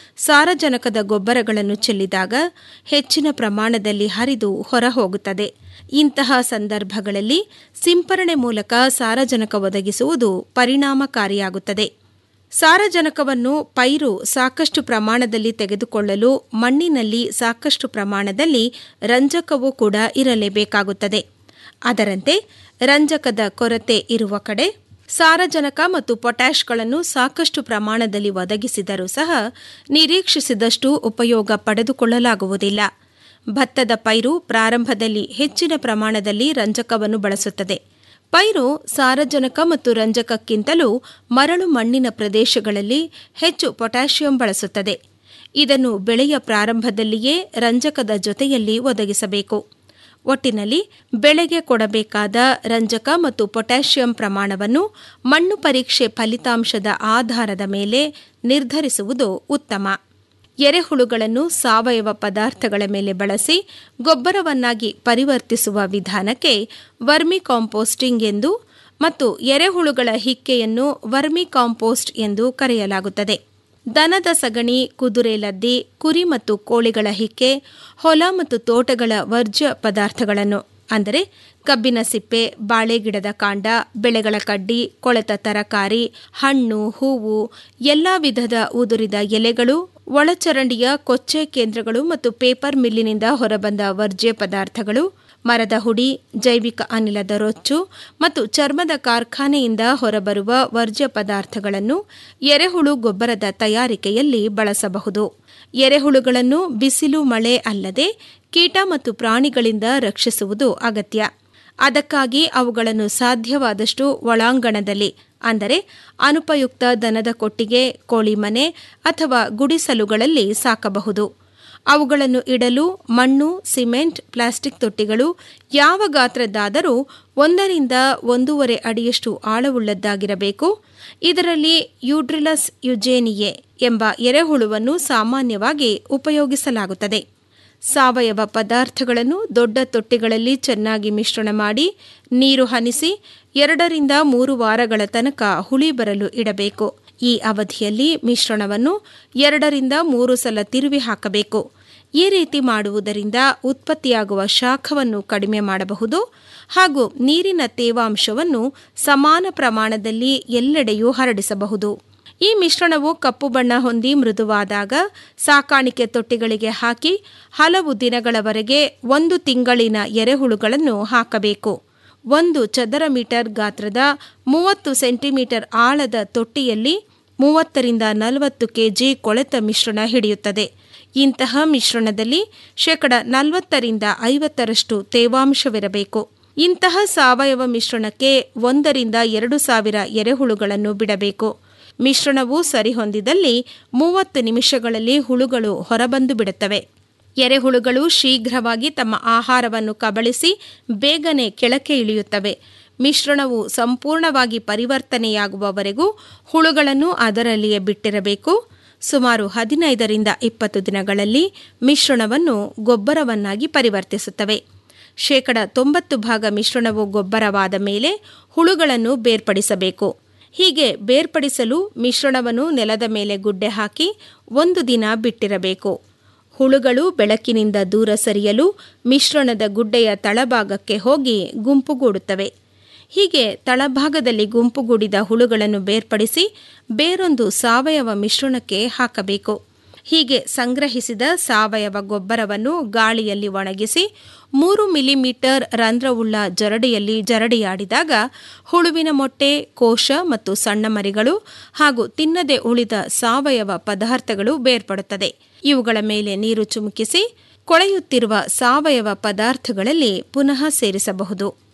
ಸಾರಜನಕದ ಗೊಬ್ಬರಗಳನ್ನು ಚೆಲ್ಲಿದಾಗ ಹೆಚ್ಚಿನ ಪ್ರಮಾಣದಲ್ಲಿ ಹರಿದು ಹೊರಹೋಗುತ್ತದೆ ಇಂತಹ ಸಂದರ್ಭಗಳಲ್ಲಿ ಸಿಂಪರಣೆ ಮೂಲಕ ಸಾರಜನಕ ಒದಗಿಸುವುದು ಪರಿಣಾಮಕಾರಿಯಾಗುತ್ತದೆ ಸಾರಜನಕವನ್ನು ಪೈರು ಸಾಕಷ್ಟು ಪ್ರಮಾಣದಲ್ಲಿ ತೆಗೆದುಕೊಳ್ಳಲು ಮಣ್ಣಿನಲ್ಲಿ ಸಾಕಷ್ಟು ಪ್ರಮಾಣದಲ್ಲಿ ರಂಜಕವೂ ಕೂಡ ಇರಲೇಬೇಕಾಗುತ್ತದೆ ಅದರಂತೆ ರಂಜಕದ ಕೊರತೆ ಇರುವ ಕಡೆ ಸಾರಜನಕ ಮತ್ತು ಪೊಟ್ಯಾಷ್ಗಳನ್ನು ಸಾಕಷ್ಟು ಪ್ರಮಾಣದಲ್ಲಿ ಒದಗಿಸಿದರೂ ಸಹ ನಿರೀಕ್ಷಿಸಿದಷ್ಟು ಉಪಯೋಗ ಪಡೆದುಕೊಳ್ಳಲಾಗುವುದಿಲ್ಲ ಭತ್ತದ ಪೈರು ಪ್ರಾರಂಭದಲ್ಲಿ ಹೆಚ್ಚಿನ ಪ್ರಮಾಣದಲ್ಲಿ ರಂಜಕವನ್ನು ಬಳಸುತ್ತದೆ ಪೈರು ಸಾರಜನಕ ಮತ್ತು ರಂಜಕಕ್ಕಿಂತಲೂ ಮರಳು ಮಣ್ಣಿನ ಪ್ರದೇಶಗಳಲ್ಲಿ ಹೆಚ್ಚು ಪೊಟ್ಯಾಷಿಯಂ ಬಳಸುತ್ತದೆ ಇದನ್ನು ಬೆಳೆಯ ಪ್ರಾರಂಭದಲ್ಲಿಯೇ ರಂಜಕದ ಜೊತೆಯಲ್ಲಿ ಒದಗಿಸಬೇಕು ಒಟ್ಟಿನಲ್ಲಿ ಬೆಳೆಗೆ ಕೊಡಬೇಕಾದ ರಂಜಕ ಮತ್ತು ಪೊಟ್ಯಾಷಿಯಂ ಪ್ರಮಾಣವನ್ನು ಮಣ್ಣು ಪರೀಕ್ಷೆ ಫಲಿತಾಂಶದ ಆಧಾರದ ಮೇಲೆ ನಿರ್ಧರಿಸುವುದು ಉತ್ತಮ ಎರೆಹುಳುಗಳನ್ನು ಸಾವಯವ ಪದಾರ್ಥಗಳ ಮೇಲೆ ಬಳಸಿ ಗೊಬ್ಬರವನ್ನಾಗಿ ಪರಿವರ್ತಿಸುವ ವಿಧಾನಕ್ಕೆ ವರ್ಮಿ ಕಾಂಪೋಸ್ಟಿಂಗ್ ಎಂದು ಮತ್ತು ಎರೆಹುಳುಗಳ ಹಿಕ್ಕೆಯನ್ನು ವರ್ಮಿ ಕಾಂಪೋಸ್ಟ್ ಎಂದು ಕರೆಯಲಾಗುತ್ತದೆ ದನದ ಸಗಣಿ ಕುದುರೆ ಲದ್ದಿ ಕುರಿ ಮತ್ತು ಕೋಳಿಗಳ ಹಿಕ್ಕೆ ಹೊಲ ಮತ್ತು ತೋಟಗಳ ವರ್ಜ್ಯ ಪದಾರ್ಥಗಳನ್ನು ಅಂದರೆ ಕಬ್ಬಿನ ಸಿಪ್ಪೆ ಬಾಳೆಗಿಡದ ಕಾಂಡ ಬೆಳೆಗಳ ಕಡ್ಡಿ ಕೊಳೆತ ತರಕಾರಿ ಹಣ್ಣು ಹೂವು ಎಲ್ಲ ವಿಧದ ಉದುರಿದ ಎಲೆಗಳು ಒಳಚರಂಡಿಯ ಕೊಚ್ಚೆ ಕೇಂದ್ರಗಳು ಮತ್ತು ಪೇಪರ್ ಮಿಲ್ಲಿನಿಂದ ಹೊರಬಂದ ವರ್ಜ್ಯ ಪದಾರ್ಥಗಳು ಮರದ ಹುಡಿ ಜೈವಿಕ ಅನಿಲದ ರೊಚ್ಚು ಮತ್ತು ಚರ್ಮದ ಕಾರ್ಖಾನೆಯಿಂದ ಹೊರಬರುವ ವರ್ಜ್ಯ ಪದಾರ್ಥಗಳನ್ನು ಎರೆಹುಳು ಗೊಬ್ಬರದ ತಯಾರಿಕೆಯಲ್ಲಿ ಬಳಸಬಹುದು ಎರೆಹುಳುಗಳನ್ನು ಬಿಸಿಲು ಮಳೆ ಅಲ್ಲದೆ ಕೀಟ ಮತ್ತು ಪ್ರಾಣಿಗಳಿಂದ ರಕ್ಷಿಸುವುದು ಅಗತ್ಯ ಅದಕ್ಕಾಗಿ ಅವುಗಳನ್ನು ಸಾಧ್ಯವಾದಷ್ಟು ಒಳಾಂಗಣದಲ್ಲಿ ಅಂದರೆ ಅನುಪಯುಕ್ತ ದನದ ಕೊಟ್ಟಿಗೆ ಕೋಳಿ ಮನೆ ಅಥವಾ ಗುಡಿಸಲುಗಳಲ್ಲಿ ಸಾಕಬಹುದು ಅವುಗಳನ್ನು ಇಡಲು ಮಣ್ಣು ಸಿಮೆಂಟ್ ಪ್ಲಾಸ್ಟಿಕ್ ತೊಟ್ಟಿಗಳು ಯಾವ ಗಾತ್ರದ್ದಾದರೂ ಒಂದರಿಂದ ಒಂದೂವರೆ ಅಡಿಯಷ್ಟು ಆಳವುಳ್ಳದ್ದಾಗಿರಬೇಕು ಇದರಲ್ಲಿ ಯೂಡ್ರಿಲಸ್ ಯುಜೇನಿಯೆ ಎಂಬ ಎರೆಹುಳುವನ್ನು ಸಾಮಾನ್ಯವಾಗಿ ಉಪಯೋಗಿಸಲಾಗುತ್ತದೆ ಸಾವಯವ ಪದಾರ್ಥಗಳನ್ನು ದೊಡ್ಡ ತೊಟ್ಟಿಗಳಲ್ಲಿ ಚೆನ್ನಾಗಿ ಮಿಶ್ರಣ ಮಾಡಿ ನೀರು ಹನಿಸಿ ಎರಡರಿಂದ ಮೂರು ವಾರಗಳ ತನಕ ಹುಳಿ ಬರಲು ಇಡಬೇಕು ಈ ಅವಧಿಯಲ್ಲಿ ಮಿಶ್ರಣವನ್ನು ಎರಡರಿಂದ ಮೂರು ಸಲ ತಿರುವಿ ಹಾಕಬೇಕು ಈ ರೀತಿ ಮಾಡುವುದರಿಂದ ಉತ್ಪತ್ತಿಯಾಗುವ ಶಾಖವನ್ನು ಕಡಿಮೆ ಮಾಡಬಹುದು ಹಾಗೂ ನೀರಿನ ತೇವಾಂಶವನ್ನು ಸಮಾನ ಪ್ರಮಾಣದಲ್ಲಿ ಎಲ್ಲೆಡೆಯೂ ಹರಡಿಸಬಹುದು ಈ ಮಿಶ್ರಣವು ಕಪ್ಪು ಬಣ್ಣ ಹೊಂದಿ ಮೃದುವಾದಾಗ ಸಾಕಾಣಿಕೆ ತೊಟ್ಟಿಗಳಿಗೆ ಹಾಕಿ ಹಲವು ದಿನಗಳವರೆಗೆ ಒಂದು ತಿಂಗಳಿನ ಎರೆಹುಳುಗಳನ್ನು ಹಾಕಬೇಕು ಒಂದು ಚದರ ಮೀಟರ್ ಗಾತ್ರದ ಮೂವತ್ತು ಸೆಂಟಿಮೀಟರ್ ಆಳದ ತೊಟ್ಟಿಯಲ್ಲಿ ಮೂವತ್ತರಿಂದ ನಲವತ್ತು ಕೆಜಿ ಕೊಳೆತ ಮಿಶ್ರಣ ಹಿಡಿಯುತ್ತದೆ ಇಂತಹ ಮಿಶ್ರಣದಲ್ಲಿ ಶೇಕಡ ನಲವತ್ತರಿಂದ ಐವತ್ತರಷ್ಟು ತೇವಾಂಶವಿರಬೇಕು ಇಂತಹ ಸಾವಯವ ಮಿಶ್ರಣಕ್ಕೆ ಒಂದರಿಂದ ಎರಡು ಸಾವಿರ ಎರೆಹುಳುಗಳನ್ನು ಬಿಡಬೇಕು ಮಿಶ್ರಣವು ಸರಿಹೊಂದಿದಲ್ಲಿ ಮೂವತ್ತು ನಿಮಿಷಗಳಲ್ಲಿ ಹುಳುಗಳು ಹೊರಬಂದು ಬಿಡುತ್ತವೆ ಎರೆಹುಳುಗಳು ಶೀಘ್ರವಾಗಿ ತಮ್ಮ ಆಹಾರವನ್ನು ಕಬಳಿಸಿ ಬೇಗನೆ ಕೆಳಕ್ಕೆ ಇಳಿಯುತ್ತವೆ ಮಿಶ್ರಣವು ಸಂಪೂರ್ಣವಾಗಿ ಪರಿವರ್ತನೆಯಾಗುವವರೆಗೂ ಹುಳುಗಳನ್ನು ಅದರಲ್ಲಿಯೇ ಬಿಟ್ಟಿರಬೇಕು ಸುಮಾರು ಹದಿನೈದರಿಂದ ಇಪ್ಪತ್ತು ದಿನಗಳಲ್ಲಿ ಮಿಶ್ರಣವನ್ನು ಗೊಬ್ಬರವನ್ನಾಗಿ ಪರಿವರ್ತಿಸುತ್ತವೆ ಶೇಕಡ ತೊಂಬತ್ತು ಭಾಗ ಮಿಶ್ರಣವು ಗೊಬ್ಬರವಾದ ಮೇಲೆ ಹುಳುಗಳನ್ನು ಬೇರ್ಪಡಿಸಬೇಕು ಹೀಗೆ ಬೇರ್ಪಡಿಸಲು ಮಿಶ್ರಣವನ್ನು ನೆಲದ ಮೇಲೆ ಗುಡ್ಡೆ ಹಾಕಿ ಒಂದು ದಿನ ಬಿಟ್ಟಿರಬೇಕು ಹುಳುಗಳು ಬೆಳಕಿನಿಂದ ದೂರ ಸರಿಯಲು ಮಿಶ್ರಣದ ಗುಡ್ಡೆಯ ತಳಭಾಗಕ್ಕೆ ಹೋಗಿ ಗುಂಪುಗೂಡುತ್ತವೆ ಹೀಗೆ ತಳಭಾಗದಲ್ಲಿ ಗುಂಪುಗೂಡಿದ ಹುಳುಗಳನ್ನು ಬೇರ್ಪಡಿಸಿ ಬೇರೊಂದು ಸಾವಯವ ಮಿಶ್ರಣಕ್ಕೆ ಹಾಕಬೇಕು ಹೀಗೆ ಸಂಗ್ರಹಿಸಿದ ಸಾವಯವ ಗೊಬ್ಬರವನ್ನು ಗಾಳಿಯಲ್ಲಿ ಒಣಗಿಸಿ ಮೂರು ಮಿಲಿಮೀಟರ್ ರಂಧ್ರವುಳ್ಳ ಜರಡಿಯಲ್ಲಿ ಜರಡಿಯಾಡಿದಾಗ ಹುಳುವಿನ ಮೊಟ್ಟೆ ಕೋಶ ಮತ್ತು ಸಣ್ಣ ಮರಿಗಳು ಹಾಗೂ ತಿನ್ನದೆ ಉಳಿದ ಸಾವಯವ ಪದಾರ್ಥಗಳು ಬೇರ್ಪಡುತ್ತದೆ ಇವುಗಳ ಮೇಲೆ ನೀರು ಚುಮುಕಿಸಿ ಕೊಳೆಯುತ್ತಿರುವ ಸಾವಯವ ಪದಾರ್ಥಗಳಲ್ಲಿ ಪುನಃ ಸೇರಿಸಬಹುದು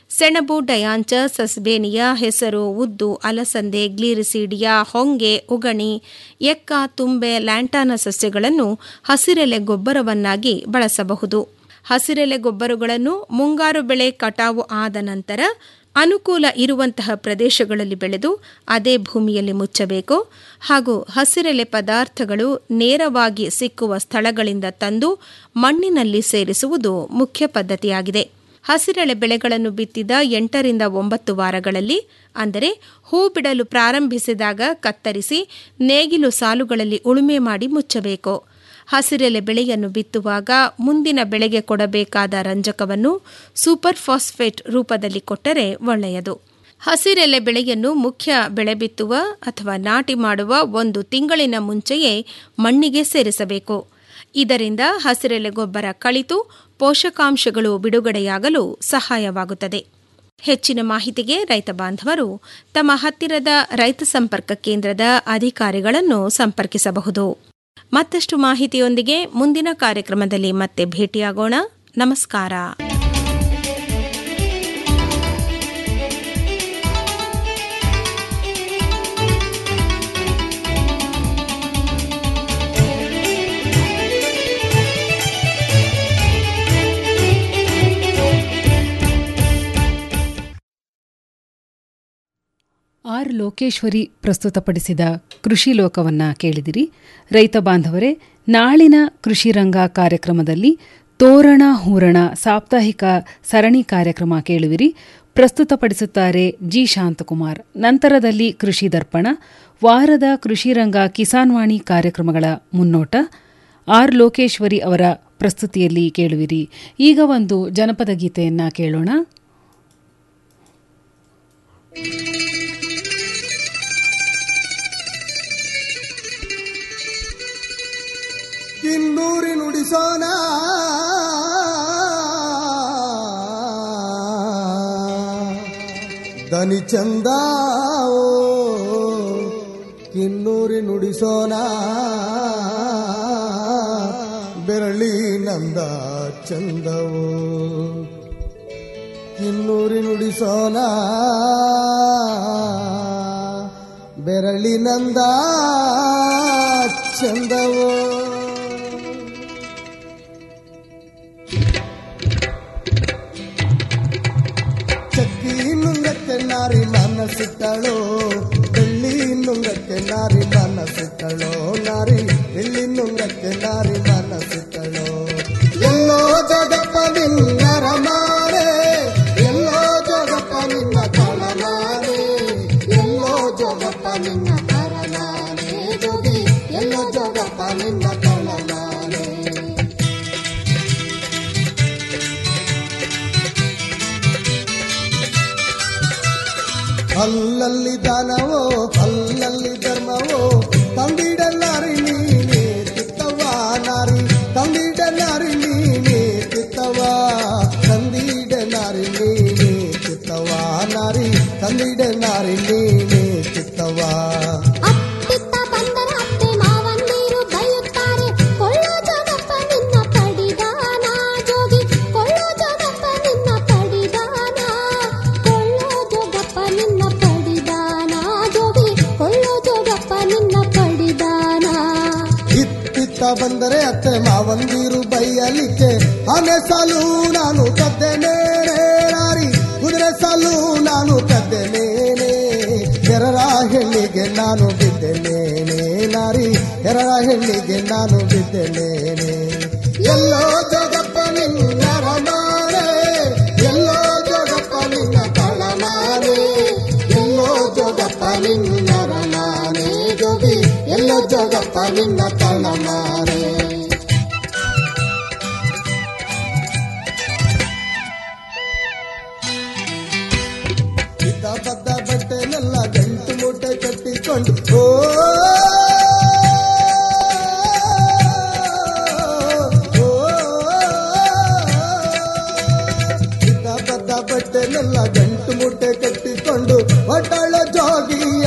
ಸೆಣಬು ಡಯಾಂಚ ಸಸ್ಬೇನಿಯಾ ಹೆಸರು ಉದ್ದು ಅಲಸಂದೆ ಗ್ಲೀರಿಸೀಡಿಯಾ ಹೊಂಗೆ ಉಗಣಿ ಎಕ್ಕ ತುಂಬೆ ಲ್ಯಾಂಟಾನ ಸಸ್ಯಗಳನ್ನು ಹಸಿರೆಲೆ ಗೊಬ್ಬರವನ್ನಾಗಿ ಬಳಸಬಹುದು ಹಸಿರೆಲೆ ಗೊಬ್ಬರಗಳನ್ನು ಮುಂಗಾರು ಬೆಳೆ ಕಟಾವು ಆದ ನಂತರ ಅನುಕೂಲ ಇರುವಂತಹ ಪ್ರದೇಶಗಳಲ್ಲಿ ಬೆಳೆದು ಅದೇ ಭೂಮಿಯಲ್ಲಿ ಮುಚ್ಚಬೇಕು ಹಾಗೂ ಹಸಿರೆಲೆ ಪದಾರ್ಥಗಳು ನೇರವಾಗಿ ಸಿಕ್ಕುವ ಸ್ಥಳಗಳಿಂದ ತಂದು ಮಣ್ಣಿನಲ್ಲಿ ಸೇರಿಸುವುದು ಮುಖ್ಯ ಪದ್ಧತಿಯಾಗಿದೆ ಹಸಿರೆಳೆ ಬೆಳೆಗಳನ್ನು ಬಿತ್ತಿದ ಎಂಟರಿಂದ ಒಂಬತ್ತು ವಾರಗಳಲ್ಲಿ ಅಂದರೆ ಹೂ ಬಿಡಲು ಪ್ರಾರಂಭಿಸಿದಾಗ ಕತ್ತರಿಸಿ ನೇಗಿಲು ಸಾಲುಗಳಲ್ಲಿ ಉಳುಮೆ ಮಾಡಿ ಮುಚ್ಚಬೇಕು ಹಸಿರೆಲೆ ಬೆಳೆಯನ್ನು ಬಿತ್ತುವಾಗ ಮುಂದಿನ ಬೆಳೆಗೆ ಕೊಡಬೇಕಾದ ರಂಜಕವನ್ನು ಸೂಪರ್ ಫಾಸ್ಫೇಟ್ ರೂಪದಲ್ಲಿ ಕೊಟ್ಟರೆ ಒಳ್ಳೆಯದು ಹಸಿರೆಲೆ ಬೆಳೆಯನ್ನು ಮುಖ್ಯ ಬೆಳೆ ಬಿತ್ತುವ ಅಥವಾ ನಾಟಿ ಮಾಡುವ ಒಂದು ತಿಂಗಳಿನ ಮುಂಚೆಯೇ ಮಣ್ಣಿಗೆ ಸೇರಿಸಬೇಕು ಇದರಿಂದ ಹಸಿರೆಲೆ ಗೊಬ್ಬರ ಕಳಿತು ಪೋಷಕಾಂಶಗಳು ಬಿಡುಗಡೆಯಾಗಲು ಸಹಾಯವಾಗುತ್ತದೆ ಹೆಚ್ಚಿನ ಮಾಹಿತಿಗೆ ರೈತ ಬಾಂಧವರು ತಮ್ಮ ಹತ್ತಿರದ ರೈತ ಸಂಪರ್ಕ ಕೇಂದ್ರದ ಅಧಿಕಾರಿಗಳನ್ನು ಸಂಪರ್ಕಿಸಬಹುದು ಮತ್ತಷ್ಟು ಮಾಹಿತಿಯೊಂದಿಗೆ ಮುಂದಿನ ಕಾರ್ಯಕ್ರಮದಲ್ಲಿ ಮತ್ತೆ ಭೇಟಿಯಾಗೋಣ ನಮಸ್ಕಾರ ಆರ್ ಲೋಕೇಶ್ವರಿ ಪ್ರಸ್ತುತಪಡಿಸಿದ ಕೃಷಿ ಲೋಕವನ್ನ ಕೇಳಿದಿರಿ ರೈತ ಬಾಂಧವರೇ ನಾಳಿನ ಕೃಷಿ ರಂಗ ಕಾರ್ಯಕ್ರಮದಲ್ಲಿ ತೋರಣ ಹೂರಣ ಸಾಪ್ತಾಹಿಕ ಸರಣಿ ಕಾರ್ಯಕ್ರಮ ಕೇಳುವಿರಿ ಪ್ರಸ್ತುತಪಡಿಸುತ್ತಾರೆ ಜಿ ಶಾಂತಕುಮಾರ್ ನಂತರದಲ್ಲಿ ಕೃಷಿ ದರ್ಪಣ ವಾರದ ಕೃಷಿ ರಂಗ ಕಿಸಾನ್ವಾಣಿ ಕಾರ್ಯಕ್ರಮಗಳ ಮುನ್ನೋಟ ಆರ್ ಲೋಕೇಶ್ವರಿ ಅವರ ಪ್ರಸ್ತುತಿಯಲ್ಲಿ ಕೇಳುವಿರಿ ಈಗ ಒಂದು ಜನಪದ ಗೀತೆಯನ್ನ ಕೇಳೋಣ ಕಿನ್ನೂರಿ ನುಡಿಸೋಣ ದನಿ ಚಂದ ಕಿನ್ನೂರಿ ನುಡಿಸೋಣ ಬೆರಳಿ ನಂದ ಚಂದವು ಕಿನ್ನೂರಿ ನುಡಿಸೋಣ ಬೆರಳಿ ನಂದ ಚಂದವು ಚಕ್ಕಿ ನುಂಗಕ್ಕೆ ನಾರಿ ಮನಸ್ಸಿಟ್ಟಳೋ ಬೆಳ್ಳಿ ನುಂಗಕ್ಕೆ ನಾರಿ ಮನಸ್ಸಿಟ್ಟಳೋ ನಾರಿ ಬೆಳ್ಳಿ ನುಂಗಕ್ಕೆ ನಾರಿ ಮನಸ್ಸಿಟ್ಟಳೋ ಎಲ್ಲೋ ಜಗಪ್ಪ ನಿನ್ನರ ಮಾರೆ ಎಲ್ಲೋ ಜಗಪ್ಪ ನಿನ್ನ ಕಳನಾರೆ ಎಲ್ಲೋ ಜಗಪ್ಪ ನಿನ್ನ ಕರನಾರೆ ಜೋಗಿ ಎಲ್ಲೋ ಜಗಪ್ಪ ನಿನ್ನ ಕಳನಾರೆ ಅಲ್ಲಲ್ಲಿ ದಾನವೋ ಅಲ್ಲಲ್ಲಿ ಧರ್ಮವೋ ತಂದಿಡಲಾರಿ ನೀನೇ ತಿತ್ತವ ನಾರಿ ತಂದಿಡಲಾರಿ ನೀನೇ ತಿತ್ತವ ತಂದಿಡಲಾರಿ ನೀನೇ ತಿತ್ತವ ನಾರಿ ತಂದಿಡಲಾರಿ ನೀನೇ ತಿತ್ತವ ಅತ್ತಿತ್ತ ಬಂದರ ಅತ್ತೆ ಮಾವಂದಿರು ಬೈಯುತ್ತಾರೆ ಕೊಳ್ಳೋ ಜಗಪ್ಪ ನಿನ್ನ ಪಡಿದಾನ ಜೋಗಿ ಕೊಳ್ಳೋ ಜಗಪ್ಪ ನಿನ್ನ ಪಡಿದಾನ ಕೊಳ್ಳೋ ಜಗಪ್ಪ ನಿನ್ನ ಪಡಿದಾನ ಜೋಗಿ ಕೊಳ್ಳೋ ಜಗಪ್ಪ ನಿನ್ನ ಪಡಿದಾನ ಇತ್ತಿತ್ತ ಬಂದರೆ ಅತ್ತೆ ಮಾವಂದಿರು ಬೈಯಲಿಕ್ಕೆ ಆನೆ ಸಾಲು ನಾನು ಕದ್ದೆನೇ ನಾರಿ ಕುದುರೆ ಸಾಲು ನಾನು ಕದ್ದೆನೇನೆ ಎರರ ಹೆಣ್ಣಿಗೆ ನಾನು ಬಿದ್ದೆನೇನೆ ನಾರಿ ಎರರ ಹೆಣ್ಣಿಗೆ ನಾನು ಬಿದ್ದೆನೇನೆ ಎಲ್ಲೋ ಜಗಪ್ಪ ನಿನ್ನ ರಮಾನೆ ಎಲ್ಲೋ ಜಗಪ್ಪ ನಿನ್ನ ತಳಮಾನೆ ಎಲ್ಲೋ ಜಗಪ್ಪ ನಿನ್ನ ರಮಾನೆ ಜೋಗಿ ಎಲ್ಲೋ ಜಗಪ್ಪ ನಿನ್ನ ತಳಮಾನೆ ಇದ್ದ ಬದ್ದ ಬಟ್ಟೆನೆಲ್ಲ ಗಂಟು ಮೂಟೆ ಕಟ್ಟಿಕೊಂಡು ಓ ಓ, ಇದ್ದ ಬದ್ದ ಬಟ್ಟೆನೆಲ್ಲ ಗಂಟು ಮೂಟೆ ಕಟ್ಟಿಕೊಂಡು ಒಟ್ಟಾಳ ಜೋಗಿಯ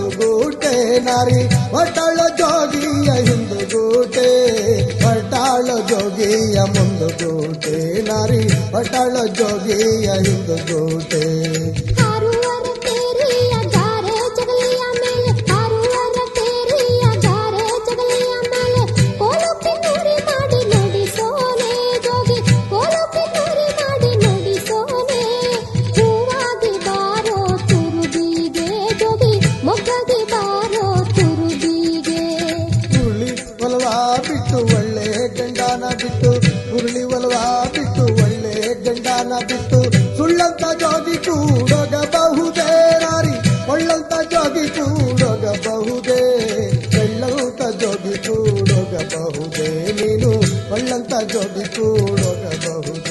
ಮುಂದುಗೂಟೆ ನಾರಿ ಒಟ್ಟಾಳ ಜೋಗಿಯ ಹಿಂದುಗೂಟೆ ಒಟ್ಟಾಳ ಜೋಗಿಯ ಮುಂದುಗೂಟೆ ನಾರಿ ಪಟಾಳ ಜೋಗಿಯ ಹಿಂದುಗೂಟೆ ಹಾರುವರ ತೇರಿಯ ಜಾರೆ ಜಗಲಿಯ ಮೇಲೆ ಹಾರುವರ ತೇರಿಯ ಜಾರೆ ಜಗಲಿಯ ಮೇಲೆ ಕೋಲಕ್ಕೆ ನುಡಿ ಮಾಡಿ ನುಡಿಸೋನೆ ಜೋಗಿ ಕೋಲಕ್ಕೆ ನುಡಿ ಮಾಡಿ ನುಡಿಸೋನೆ ಹೂವಾಗಿ ಬಾರೋ ತುರುಬಿಗೆ ಜೋಗಿ ಮೊಗ್ಗಗೆ ಬಾರೋ ತುರುಬಿಗೆ ಉರುಳಿ ಒಲವಾ ಬಿಟ್ಟು ಒಳ್ಳೆ ಗಂಡನ ಬಿಟ್ಟು ಉರುಳಿ ಒಲವಾ ಬಿಟ್ಟು ಒಳ್ಳೆ ಗಂಡನ ಬಿಟ್ಟು ಸುಳ್ಳಂತ ಜೋಗಿ ಕೂಡೋಗಬಹುದೇ ನಾರಿ ಒಳ್ಳಂತ ಜೋಗಿ ಕೂಡೋಗಬಹುದೇ ಬೆಳ್ಳಂತ ಜೋಗಿ ಕೂಡೋಗಬಹುದೇ ನೀನು ಒಳ್ಳಂತ ಜೋಗಿ ಕೂಡೋಗಬಹುದೇ